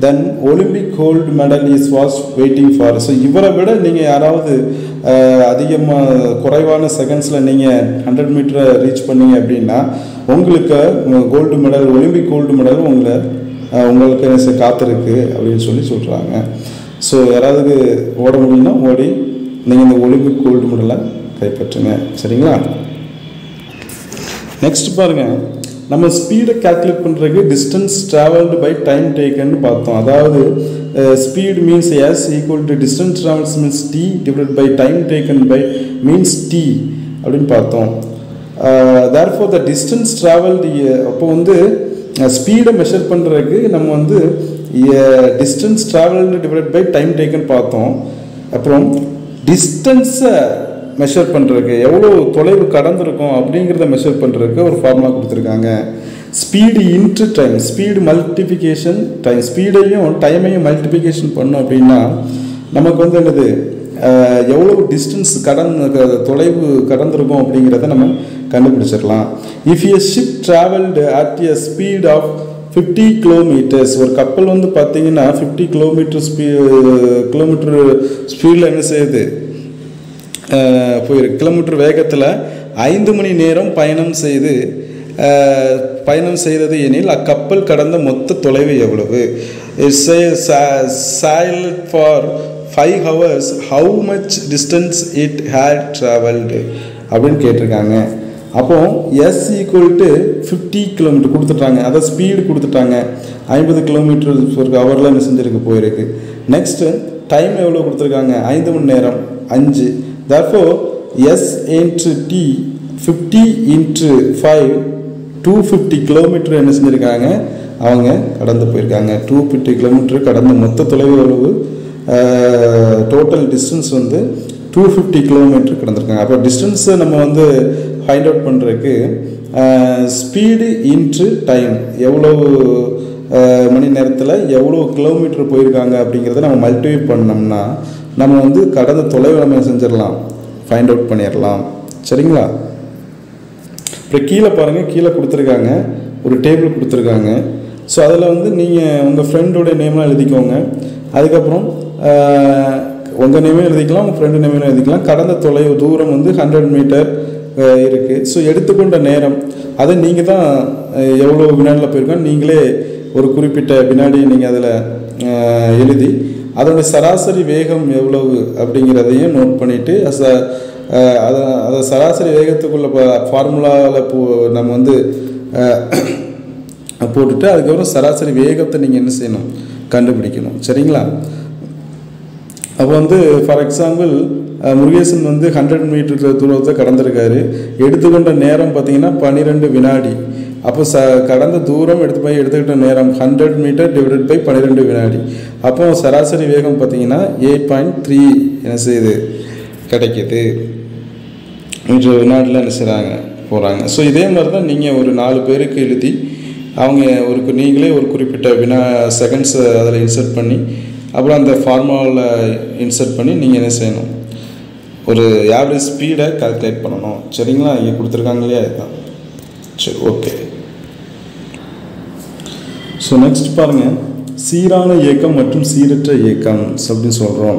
then Olympic gold medal is was waiting for so இவரை விட நீங்கள் யாராவது அதிகமாக குறைவான செகண்ட்ஸில் நீங்கள் ஹண்ட்ரட் மீட்டரை ரீச் பண்ணீங்க அப்படின்னா உங்களுக்கு gold medal Olympic gold medal உங்களை அஹ், உங்களுக்கு என்ன செய்ய காத்திருக்கு அப்படின்னு சொல்லி சொல்கிறாங்க ஸோ யாராவது ஓட முடியும்னா ஓடி நீங்கள் இந்த ஒலிம்பிக் கோல்டு மெடலை கைப்பற்றுங்க சரிங்களா நெக்ஸ்ட் பாருங்க நம்ம ஸ்பீடை கால்குலேட் பண்ணுறதுக்கு distance travelled by time taken பார்த்தோம் அதாவது speed means is equal to distance travels means D divide by time taken by means T அப்படின்னு பார்த்தோம் therefore the distance travelled அப்போ வந்து ஸ்பீடை மெஷர் பண்ணுறதுக்கு நம்ம வந்து distance travelled divide by time taken பார்த்தோம் அப்புறம் டிஸ்டன்ஸை மெஷர் பண்ணுறதுக்கு எவ்வளோ தொலைவு கடந்திருக்கும் அப்படிங்கிறத மெஷர் பண்ணுறதுக்கு ஒரு ஃபார்முலா கொடுத்துருக்காங்க speed into time speed multiplication time ஸ்பீடையும் டைமையும் மல்டிபிகேஷன் பண்ணோம் அப்படின்னா நமக்கு வந்து என்னது அஹ், எவ்வளோ டிஸ்டன்ஸ் கடந்து க- தொலைவு கடந்திருக்கும் அப்படிங்கிறத நம்ம கண்டுபிடிச்சிடலாம் if a ship travelled at a speed of fifty kilometres ஒரு கப்பல் வந்து பார்த்தீங்கன்னா ஃபிஃப்டி கிலோமீட்டர் ஸ்பீ கிலோமீட்டர் ஸ்பீடில் என்ன செய்யுது அஹ், போயிருக்கு கிலோமீட்டர் வேகத்தில் ஐந்து மணி நேரம் பயணம் செய்து அஹ், பயணம் செய்தது எனில் அக்கப்பல் கடந்த மொத்த தொலைவு எவ்வளவு sail for five hours how much distance it had travelled அப்படின்னு கேட்டிருக்காங்க அப்போ is equal to fifty kilometre கொடுத்துட்டாங்க அதை ஸ்பீடு கொடுத்துட்டாங்க ஐம்பது கிலோமீட்டர் ஒரு ஹவரில் என்ன செஞ்சிருக்கு போயிருக்கு நெக்ஸ்ட்டு டைம் எவ்வளோ கொடுத்துருக்காங்க ஐந்து மணி நேரம் அஞ்சு therefore S into T fifty into five two fifty kilometre என்ன செஞ்சுருக்காங்க அவங்க கடந்து போயிருக்காங்க டூ ஃபிஃப்டி கிலோமீட்டர் கடந்த மொத்த தொலைவு எவ்வளவு டோட்டல் டிஸ்டன்ஸ் வந்து டூ ஃபிஃப்டி கிலோமீட்டர் கடந்திருக்காங்க அப்போ டிஸ்டன்ஸை நம்ம வந்து ஃபைண்ட் அவுட் பண்ணுறதுக்கு ஸ்பீடு இன்ட்ரு டைம் எவ்வளவு அஹ், மணி நேரத்தில் எவ்வளோ கிலோமீட்டர் போயிருக்காங்க அப்படிங்கிறத நம்ம மல்டிப்ளை பண்ணோம்னா நம்ம வந்து கடந்த தொலைவை நம்ம என்ன செஞ்சிடலாம் ஃபைண்ட் அவுட் பண்ணிடலாம் சரிங்களா அப்புறம் கீழே பாருங்கள் கீழே கொடுத்துருக்காங்க ஒரு டேபிள் கொடுத்துருக்காங்க ஸோ அதில் வந்து நீங்கள் உங்கள் ஃப்ரெண்டோட நேம்லாம் எழுதிக்கோங்க அதுக்கப்புறம் உங்கள் நேமே எழுதிக்கலாம் உங்கள் ஃப்ரெண்டு நேமே எழுதிக்கலாம் கடந்த தொலைவு தூரம் வந்து ஹண்ட்ரட் மீட்டர் இருக்குது ஸோ எடுத்துக்கொண்ட நேரம் அதை நீங்கள் தான் அஹ், எவ்வளோ வினாடியில் போயிருக்கோம் நீங்களே ஒரு குறிப்பிட்ட வினாடி நீங்கள் அதில் எழுதி அதோட சராசரி வேகம் எவ்வளவு அப்படிங்கிறதையும் நோட் பண்ணிவிட்டு அஹ் அதை அதை சராசரி வேகத்துக்குள்ள ஃபார்முலாவில் போ நம்ம வந்து அஹ், போட்டுட்டு அதுக்கப்புறம் சராசரி வேகத்தை நீங்கள் என்ன செய்யணும் கண்டுபிடிக்கணும் சரிங்களா அப்போ வந்து ஃபார் எக்ஸாம்பிள் முருகேசன் வந்து ஹண்ட்ரட் மீட்டர் தூரத்தை கடந்திருக்காரு எடுத்துக்கொண்ட நேரம் பார்த்தீங்கன்னா பன்னிரெண்டு வினாடி அப்போ ச கடந்த தூரம் எடுத்து போய் எடுத்துக்கிட்ட நேரம் ஹண்ட்ரட் மீட்டர் டிவைடட் பை பன்னிரெண்டு வினாடி அப்போ சராசரி வேகம் பார்த்தீங்கன்னா எயிட் பாயிண்ட் த்ரீ என்ன செய்யுது கிடைக்கிது மீட்டர் வினாடியில் என்ன செய்கிறாங்க போகிறாங்க ஸோ இதே மாதிரி தான் நீங்கள் ஒரு நாலு பேருக்கு எழுதி அவங்க ஒரு கு- நீங்களே ஒரு குறிப்பிட்ட வினா செகண்ட்ஸ் அதில் இன்சர்ட் பண்ணி அப்புறம் அந்த ஃபார்முலாவில் இன்சர்ட் பண்ணி நீங்கள் என்ன செய்யணும் ஒரு ஆவரேஜ் ஸ்பீடை கால்குலேட் பண்ணணும் சரிங்களா இங்கே கொடுத்துருக்காங்க இல்லையா இதுதான் சரி ஓகே ஸோ நெக்ஸ்ட் பாருங்கள் சீரான இயக்கம் மற்றும் சீரற்ற இயக்கம் அப்படின்னு சொல்கிறோம்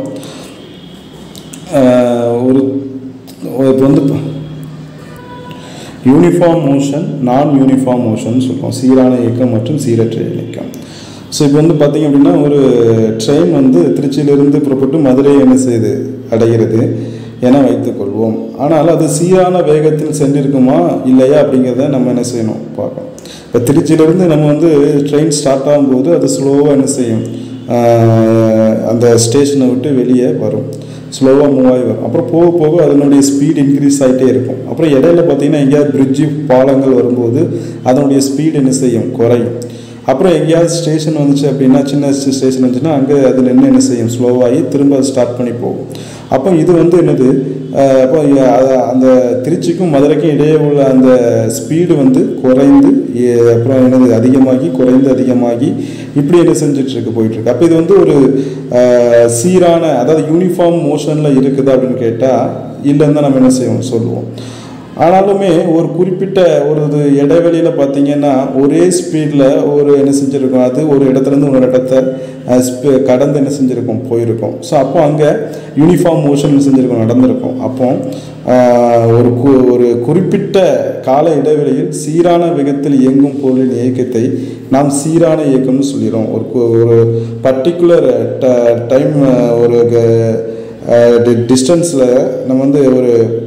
ஒரு இப்போ வந்து uniform motion non uniform motion சொல்லுவோம் சீரான இயக்கம் மற்றும் சீரற்ற இயக்கம் ஸோ இப்போ வந்து பார்த்தீங்க அப்படின்னா ஒரு ட்ரெயின் வந்து திருச்சியிலிருந்து புறப்பட்டு மதுரை என்ன செய்யுது அடைகிறது என வைத்துக்கொள்வோம் ஆனால் அது சீரான வேகத்தில் சென்றிருக்குமா இல்லையா அப்படிங்கிறத நம்ம என்ன செய்யணும் பார்க்கணும் இப்போ திருச்சியிலேருந்து நம்ம வந்து ட்ரெயின் ஸ்டார்ட் ஆகும்போது அது ஸ்லோவாக என்ன செய்யும் ஆஹ் அந்த ஸ்டேஷனை விட்டு வெளியே வரும் ஸ்லோவாக மூவ் ஆகி வரும் அப்புறம் போக போக அதனுடைய ஸ்பீட் இன்க்ரீஸ் ஆகிட்டே இருக்கும் அப்புறம் இடையில பார்த்தீங்கன்னா எங்கேயாவது பிரிட்ஜு பாலங்கள் வரும்போது அதனுடைய ஸ்பீட் என்ன செய்யும் குறையும் அப்புறம் எங்கேயாவது ஸ்டேஷன் வந்துச்சு அப்படின்னா சின்ன ஸ்டேஷன் வந்துச்சுன்னா அங்கே அது நின்று என்ன செய்யும் ஸ்லோவாகி திரும்ப அது ஸ்டார்ட் பண்ணி போகும் அப்போ இது வந்து என்னது அஹ் அப்போ இ- அ- அந்த திருச்சிக்கும் மதுரைக்கும் இடையே உள்ள அந்த ஸ்பீடு வந்து குறைந்து எ- அப்புறம் என்னது அதிகமாகி குறைந்து அதிகமாகி இப்படி என்ன செஞ்சுட்டு இருக்கு போயிட்டு இருக்கு அப்போ இது வந்து ஒரு அஹ், சீரான அதாவது யூனிஃபார்ம் மோஷனில் இருக்குது அப்படின்னு கேட்டால் இல்லைன்னு தான் நம்ம என்ன செய்வோம் சொல்லுவோம் ஆனாலுமே ஒரு குறிப்பிட்ட ஒரு இது இடைவெளியில் பார்த்தீங்கன்னா ஒரே ஸ்பீடில் ஒரு என்ன செஞ்சுருக்கும் அது ஒரு இடத்துலேருந்து இன்னொரு இடத்த அஹ், ஸ்ப- கடந்து என்ன செஞ்சுருக்கும் போயிருக்கும் ஸோ அப்போ அங்கே யூனிஃபார்ம் மோஷன் செஞ்சுருக்கும் நடந்திருக்கும் அப்போ ஆஹ், ஒரு கு ஒரு குறிப்பிட்ட கால இடைவெளியில் சீரான வேகத்தில் இயங்கும் பொருளின் இயக்கத்தை நாம் சீரான இயக்கம்னு சொல்லிடுறோம் ஒரு கு- ஒரு பர்டிகுலர் டைம் ஒரு டிஸ்டன்ஸில் நம்ம வந்து ஒரு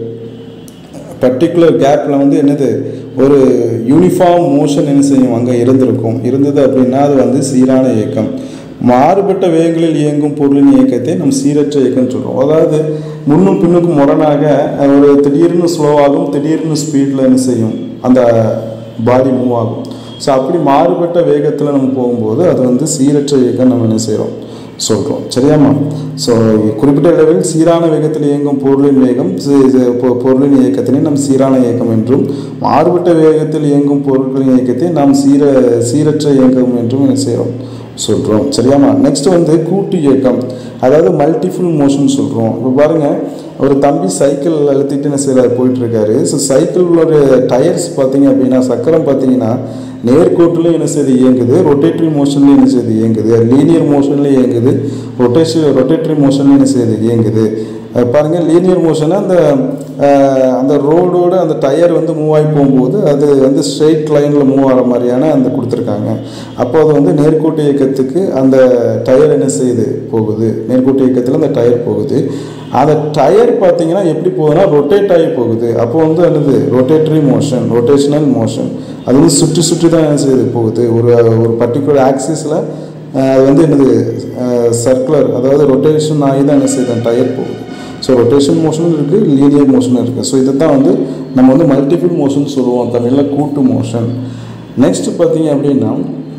பர்டிகுலர் கேப்பில் வந்து என்னது ஒரு யூனிஃபார்ம் மோஷன் என்ன செய்யும் அங்கே இருந்திருக்கும் இருந்தது அப்படின்னா அது வந்து சீரான இயக்கம் மாறுபட்ட வேகங்களில் இயங்கும் பொருளின் இயக்கத்தை நம்ம சீரற்ற இயக்கம்னு சொல்கிறோம் அதாவது முன்னும் பின்னுக்கும் முரணாக அஹ், ஒரு திடீர்னு ஸ்லோவாகும் திடீர்னு ஸ்பீடில் என்ன செய்யும் அந்த பாடி மூவ் ஆகும் ஸோ அப்படி மாறுபட்ட வேகத்தில் நம்ம போகும்போது அது வந்து சீரற்ற இயக்கம் நம்ம என்ன செய்கிறோம் சொல்கிறோம் சரியாம்மா ஸோ குறிப்பிட்ட இடைவெளியில் சீரான வேகத்தில் இயங்கும் பொருளின் வேகம் சி- சி- பொ- பொருளின் இயக்கத்தினை நாம் சீரான இயக்கம் என்றும் மாறுபட்ட வேகத்தில் இயங்கும் பொருட்களின் இயக்கத்தை நாம் சீர சீரற்ற இயக்கம் என்றும் என்ன செய்கிறோம் சொல்கிறோம் சரியாம்மா நெக்ஸ்ட் வந்து கூட்டு இயக்கம் அதாவது மல்டிஃபுல் மோஷன் சொல்கிறோம் இப்போ பாருங்கள் ஒரு தம்பி சைக்கிள் அழுத்திட்டு என்ன செய்கிறார் போயிட்டுருக்காரு ஸோ சைக்கிளோட டயர்ஸ் பார்த்தீங்க அப்படின்னா சக்கரம் பார்த்தீங்கன்னா நேர்கோட்டிலும் என்ன செய்யுது இயங்குது ரொட்டேட்டரி மோஷன்லையும் என்ன செய்யுது இயங்குது லீனியர் மோஷன்லையும் இயங்குது ரொட்டேஷன் ரொட்டேட்டரி மோஷன்லையும் என்ன செய்யுது இயங்குது அஹ் பாருங்க லீனியர் மோஷனை அந்த அஹ், அந்த ரோடோட அந்த டயர் வந்து மூவ் ஆகி போகும்போது அது வந்து ஸ்ட்ரெயிட் லைனில் மூவ் ஆகிற மாதிரியான அந்த கொடுத்துருக்காங்க அப்போ அது வந்து நேர்கோட்டு இயக்கத்துக்கு அந்த டயர் என்ன செய்யுது போகுது நேர்கோட்டு இயக்கத்தில் அந்த டயர் போகுது அந்த டயர் பார்த்தீங்கன்னா எப்படி போகுதுன்னா ரொட்டேட் ஆகி போகுது அப்போ வந்து என்னது ரொட்டேட்டரி மோஷன் ரொட்டேஷனல் மோஷன் அது வந்து சுற்றி சுற்றி தான் என்ன செய்யுது போகுது ஒரு ஒரு பர்டிகுலர் ஆக்சிஸில் அது வந்து என்னது சர்க்குலர் அதாவது ரொட்டேஷன் ஆகி தான் என்ன செய்யுது டயர் போகுது ஸோ ரொட்டேஷன் மோஷனும் இருக்குது லீனியர் மோஷனும் இருக்குது ஸோ இதை தான் வந்து நம்ம வந்து மல்டிபிள் மோஷன் சொல்லுவோம் தமிழில் கூட்டு மோஷன் நெக்ஸ்ட் பார்த்தீங்க அப்படின்னா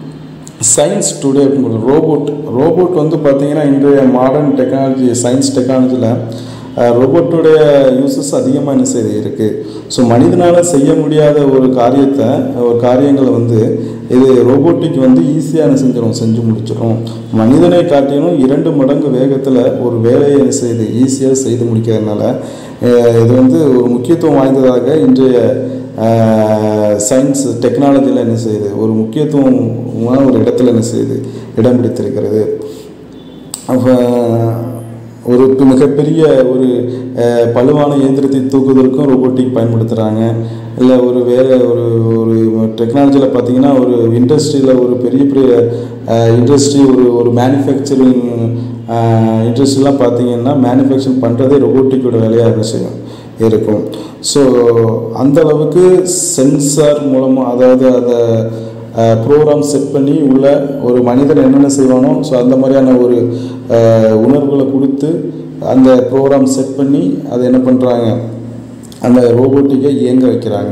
சயின்ஸ் டுடே அப்படின்னு ரோபோட் ரோபோட் வந்து பார்த்தீங்கன்னா இன்றைய மாடர்ன் டெக்னாலஜி சயின்ஸ் டெக்னாலஜியில் ரோபோட்டுடைய யூசஸ் அதிகமாக என்ன செய்து இருக்குது ஸோ மனிதனால் செய்ய முடியாத ஒரு காரியத்தை ஒரு காரியங்களை வந்து இது ரோபோட்டிக் வந்து ஈஸியாக என்ன செஞ்சிடும் செஞ்சு முடிச்சிடும் மனிதனை காட்டிலும் இரண்டு மடங்கு வேகத்தில் ஒரு வேலையை என்ன செய்யுது ஈஸியாக செய்து முடிக்கிறதுனால அஹ் இது வந்து ஒரு முக்கியத்துவம் வாய்ந்ததாக இன்றைய சயின்ஸ் டெக்னாலஜியில் என்ன செய்யுது ஒரு முக்கியத்துவமான ஒரு இடத்துல என்ன செய்யுது இடம் பிடித்திருக்கிறது அப்போ ஒரு பி- மிகப்பெரிய ஒரு அஹ், பளுவான இயந்திரத்தை தூக்குவதற்கும் ரோபோட்டிக் பயன்படுத்துகிறாங்க இல்லை ஒரு வேறு ஒரு ஒரு டெக்னாலஜியில் பார்த்தீங்கன்னா ஒரு இண்டஸ்ட்ரியில் ஒரு பெரிய பெரிய இண்டஸ்ட்ரி ஒரு ஒரு மேனுஃபேக்சரிங் இண்டஸ்ட்ரிலாம் பார்த்தீங்கன்னா மேனுஃபேக்சரிங் பண்ணுறதே ரோபோட்டிக்கோட வேலையாக என்ன செய்யும் இருக்கும் ஸோ அந்த அளவுக்கு சென்சார் மூலமாக அதாவது அதை ப்ரோக்ராம் செட் பண்ணி உள்ள ஒரு மனிதன் என்னென்ன செய்வானோ ஸோ அந்த மாதிரியான ஒரு அஹ், உணர்வுகளை கொடுத்து அந்த ப்ரோக்ராம் செட் பண்ணி அதை என்ன பண்ணுறாங்க அந்த ரோபோட்டிக்கை இயங்க வைக்கிறாங்க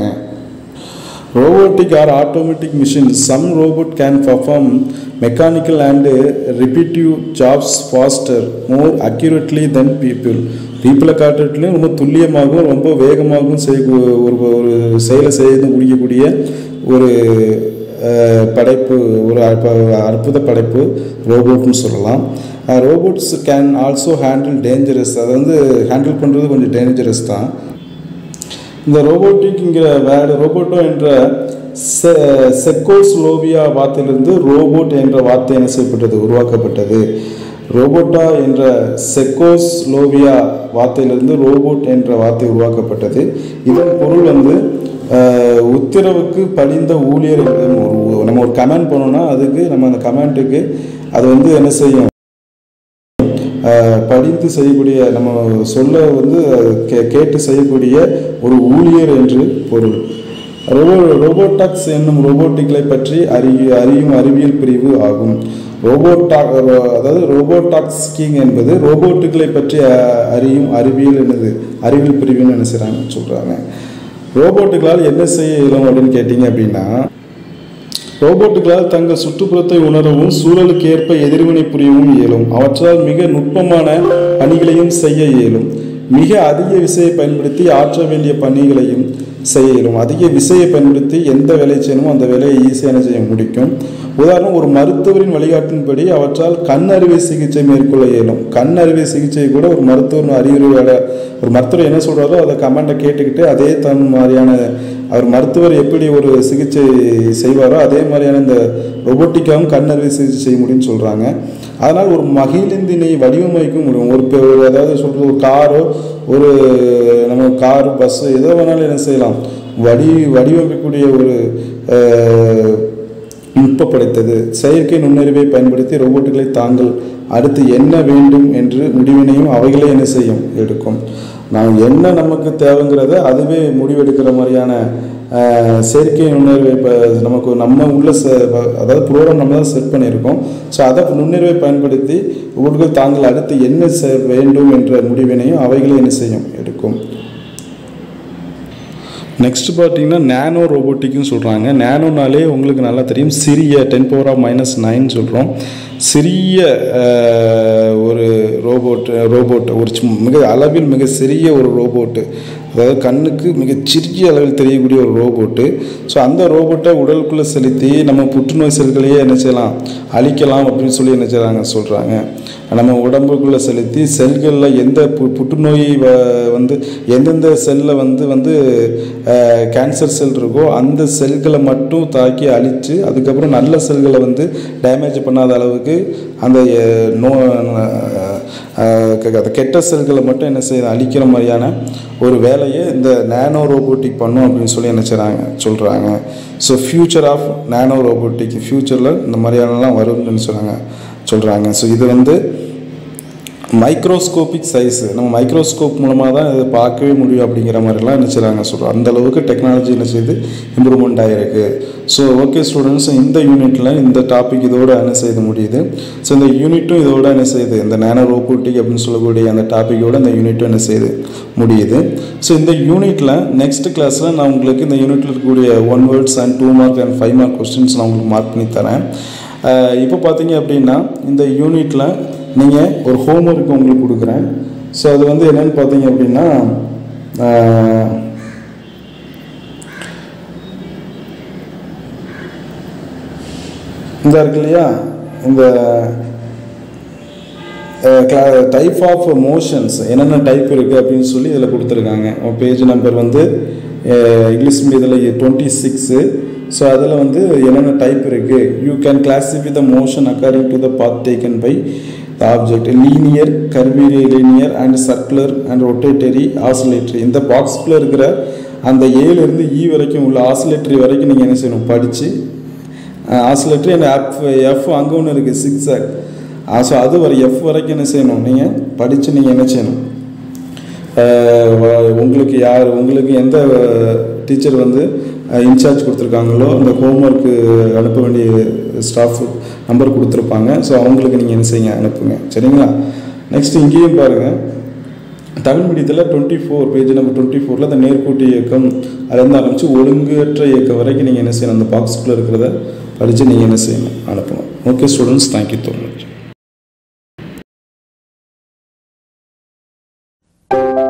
robotic or automatic machines some robot can perform mechanical and repetitive jobs faster more accurately than people பீப்புளை காட்டுறதுலையும் ரொம்ப துல்லியமாகவும் ரொம்ப வேகமாகவும் செய்ய ஒரு ஒரு செயலை செய்து முடிக்கக்கூடிய ஒரு அஹ், படைப்பு ஒரு அற்ப- அற்புத படைப்பு ரோபோட்னு சொல்லலாம் robots can also handle dangerous அதை வந்து ஹேண்டில் பண்ணுறது கொஞ்சம் டேஞ்சரஸ் தான் இந்த ரோபோட்டிக்ங்கிற வேர்டு ரோபோட்டோ என்ற செ- செக்கோஸ்லோவியா வார்த்தையிலிருந்து ரோபோட் என்ற வார்த்தை என்ன செய்யப்பட்டது உருவாக்கப்பட்டது ரோபோட்டா என்ற செக்கோஸ்லோவியா வார்த்தையிலிருந்து ரோபோட் என்ற வார்த்தை உருவாக்கப்பட்டது இதன் பொருள் வந்து அஹ், உத்தரவுக்கு படிந்த ஊழியர் என்று ஒரு நம்ம ஒரு கமெண்ட் பண்ணோம்னா அதுக்கு நம்ம அந்த கமெண்ட்டுக்கு அது வந்து என்ன செய்யும் அஹ், படித்து செய்யக்கூடிய நம்ம சொல்ல வந்து கே கேட்டு செய்யக்கூடிய ஒரு ஊழியர் என்று பொருள் ரோபோ ரோபோடாக்ஸ் என்னும் ரோபோட்டிக்களை பற்றி அறிய அறியும் அறிவியல் பிரிவு ஆகும் ரோபோட்டா அதாவது ரோபோடாக்ஸ்கிங் என்பது ரோபோட்டுகளை பற்றி அஹ், அறியும் அறிவியல் என்னது அறிவியல் பிரிவுன்னு என்ன செய்கிறாங்க சொல்கிறாங்க ரோபோட்டுகளால் என்ன செய்ய இயலும் அப்படின்னு கேட்டிங்க அப்படின்னா ரோபோட்டுகளால் தங்கள் சுற்றுப்புறத்தை உணரவும் சூழலுக்கு ஏற்ப எதிர்வினை புரியவும் இயலும் அவற்றால் மிக நுட்பமான பணிகளையும் செய்ய இயலும் மிக அதிக விசையை பயன்படுத்தி ஆற்ற வேண்டிய பணிகளையும் செய்ய இயலும் அதிக விசையை பயன்படுத்தி எந்த வேலை செய்யணுமோ அந்த வேலையை ஈஸியாக செய்ய முடிக்கும் உதாரணம் ஒரு மருத்துவரின் வழிகாட்டின்படி அவற்றால் கண் அறுவை சிகிச்சை மேற்கொள்ள இயலும் கண் அறுவை சிகிச்சை கூட ஒரு மருத்துவர் அறிவுரையோட ஒரு மருத்துவர் என்ன சொல்கிறாரோ அதை கமெண்ட்டை கேட்டுக்கிட்டு அதே தன் மாதிரியான அவர் மருத்துவர் எப்படி ஒரு சிகிச்சை செய்வாரோ அதே மாதிரியான இந்த ரொபோட்டிக்காவும் கண் அறுவை சிகிச்சை செய்ய முடியும்னு சொல்கிறாங்க அதனால் ஒரு மகிழுந்தினை வடிவமைக்க முடியும் ஒரு பெ- ஒரு அதாவது சொல்கிறது ஒரு காரோ ஒரு நம்ம கார் பஸ்ஸு எதோ வேணாலும் என்ன செய்யலாம் வடி வடிவமைக்கக்கூடிய ஒரு அஹ், நுட்ப படைத்தது செயற்கை நுண்ணறிவை பயன்படுத்தி ரோபோட்டுகளை தாங்கள் அடுத்து என்ன வேண்டும் என்று முடிவினையும் அவைகளே என்ன செய்யும் எடுக்கும் நாம் என்ன நமக்கு தேவைங்கிறத அதுவே முடிவெடுக்கிற மாதிரியான அஹ், செயற்கை நுண்ணறிவை இப்போ நமக்கு நம்ம உள்ள செ- அதாவது ப்ரோக்ராம் நம்ம தான் செட் பண்ணியிருக்கோம் ஸோ அதை நுண்ணறிவை பயன்படுத்தி ரோபோட்டுகள் தாங்கள் அடுத்து என்ன செ- வேண்டும் என்ற முடிவினையும் அவைகளே என்ன செய்யும் எடுக்கும் நெக்ஸ்ட் பார்த்தீங்கன்னா நேனோ ரோபோட்டிக்னு சொல்கிறாங்க நேனோனாலே உங்களுக்கு நல்லா தெரியும் சிறிய ten power of minus nine சொல்கிறோம் சிறிய அஹ், ஒரு ரோபோட் ரோபோட் ஒரு சிம்- மிக அளவில் மிக சிறிய ஒரு ரோபோட்டு அதாவது கண்ணுக்கு மிகச் சிறிய அளவில் தெரியக்கூடிய ஒரு ரோபோட்டு ஸோ அந்த ரோபோட்டை உடலுக்குள்ளே செலுத்தி நம்ம புற்றுநோய் செல்களையே என்ன செய்யலாம் அழிக்கலாம் அப்படின்னு சொல்லி என்ன செய்கிறாங்க சொல்கிறாங்க நம்ம உடம்புக்குள்ளே செலுத்தி செல்களில் எந்த பு புற்றுநோய் வ- வந்து எந்தெந்த செல்லில் வந்து வந்து கேன்சர் செல் இருக்கோ அந்த செல்களை மட்டும் தாக்கி அழித்து அதுக்கப்புறம் நல்ல செல்களை வந்து டேமேஜ் பண்ணாத அளவுக்கு அந்த அஹ், நோ அஹ், க- அந்த கெட்ட செல்களை மட்டும் என்ன செய்யுது அழிக்கிற மாதிரியான ஒரு வேலையை இந்த நேனோ ரோபோட்டிக் பண்ணும் அப்படின்னு சொல்லி என்ன செய்கிறாங்க சொல்கிறாங்க so future of nano robotic ஃப்யூச்சரில் இந்த மாதிரியானலாம் வரும்னு சொல்கிறாங்க சொல்கிறாங்க ஸோ இது வந்து மைக்ரோஸ்கோபிக் சைஸ் நம்ம மைக்ரோஸ்கோப் மூலமாக தான் இதை பார்க்கவே முடியும் அப்படிங்கிற மாதிரிலாம் என்ன செய்கிறாங்க சொல்கிறோம் அந்த அளவுக்கு டெக்னாலஜி என்ன செய்யுது இம்ப்ரூவ்மெண்ட் ஆகிருக்கு ஸோ ஓகே ஸ்டூடெண்ட்ஸ் இந்த யூனிட்டில் இந்த டாபிக் இதோட என்ன செய்து முடியுது ஸோ இந்த யூனிட்டும் இதோட என்ன செய்யுது இந்த நேனோ ரோபோட்டிக் அப்படின்னு சொல்லக்கூடிய அந்த டாப்பிக்கோட இந்த யூனிட்டும் என்ன செய்யுது முடியுது ஸோ இந்த யூனிட்டில் நெக்ஸ்ட் கிளாஸில் நான் உங்களுக்கு இந்த யூனிட்டில் இருக்கக்கூடிய one words and two mark and five mark questions நான் உங்களுக்கு மார்க் பண்ணி தரேன் அஹ் இப்போ பார்த்தீங்க அப்படின்னா இந்த யூனிட்டில் நீங்கள் ஒரு ஹோம்ஒர்க் உங்களுக்கு கொடுக்குறேன் ஸோ அது வந்து என்னென்னு பார்த்தீங்க அப்படின்னா அஹ், இந்த இருக்கு இல்லையா இந்த டைப் ஆஃப் மோஷன்ஸ் என்னென்ன டைப் இருக்குது அப்படின்னு சொல்லி இதில் கொடுத்துருக்காங்க பேஜ் நம்பர் வந்து அஹ், இங்கிலீஷ் மீதில் டுவெண்ட்டி சிக்ஸு ஸோ அதில் வந்து என்னென்ன டைப் இருக்குது you can classify the motion according to the path taken by the object linear curvilinear and circular and rotatory oscillatory இந்த பாக்ஸ்குள்ளே இருக்கிற அந்த ஏலேருந்து இ வரைக்கும் உள்ள ஆசிலேட்டரி வரைக்கும் நீங்கள் என்ன செய்யணும் படித்து ஆசிலேட்டரி அண்ட் எஃப் எஃப் அங்கே ஒன்று இருக்குது சிக்ஸ் ஆக் ஸோ அது வரை எஃப் வரைக்கும் என்ன செய்யணும் நீங்கள் படித்து நீங்கள் என்ன செய்யணும் அஹ் வ- உங்களுக்கு யார் உங்களுக்கு எந்த டீச்சர் வந்து இன்சார்ஜ் கொடுத்துருக்காங்களோ அந்த ஹோம்ஒர்க்கு அனுப்ப வேண்டிய ஸ்டாஃப் நம்பர் கொடுத்துருப்பாங்க ஸோ அவங்களுக்கு நீங்கள் என்ன செய்யுங்க அனுப்புங்க சரிங்களா நெக்ஸ்ட் இங்கேயும் பாருங்கள் தமிழ் மீடியத்தில் twenty four page number twenty ஃபோரில் அந்த நேர்கூட்டு இயக்கம் அதுலேருந்து ஆரம்பித்து ஒழுங்கற்ற இயக்கம் வரைக்கும் நீங்கள் என்ன செய்யணும் அந்த பாக்ஸ்குள்ளே இருக்கிறத படித்து நீங்கள் என்ன செய்யணும் அனுப்பணும் okay students thank you so much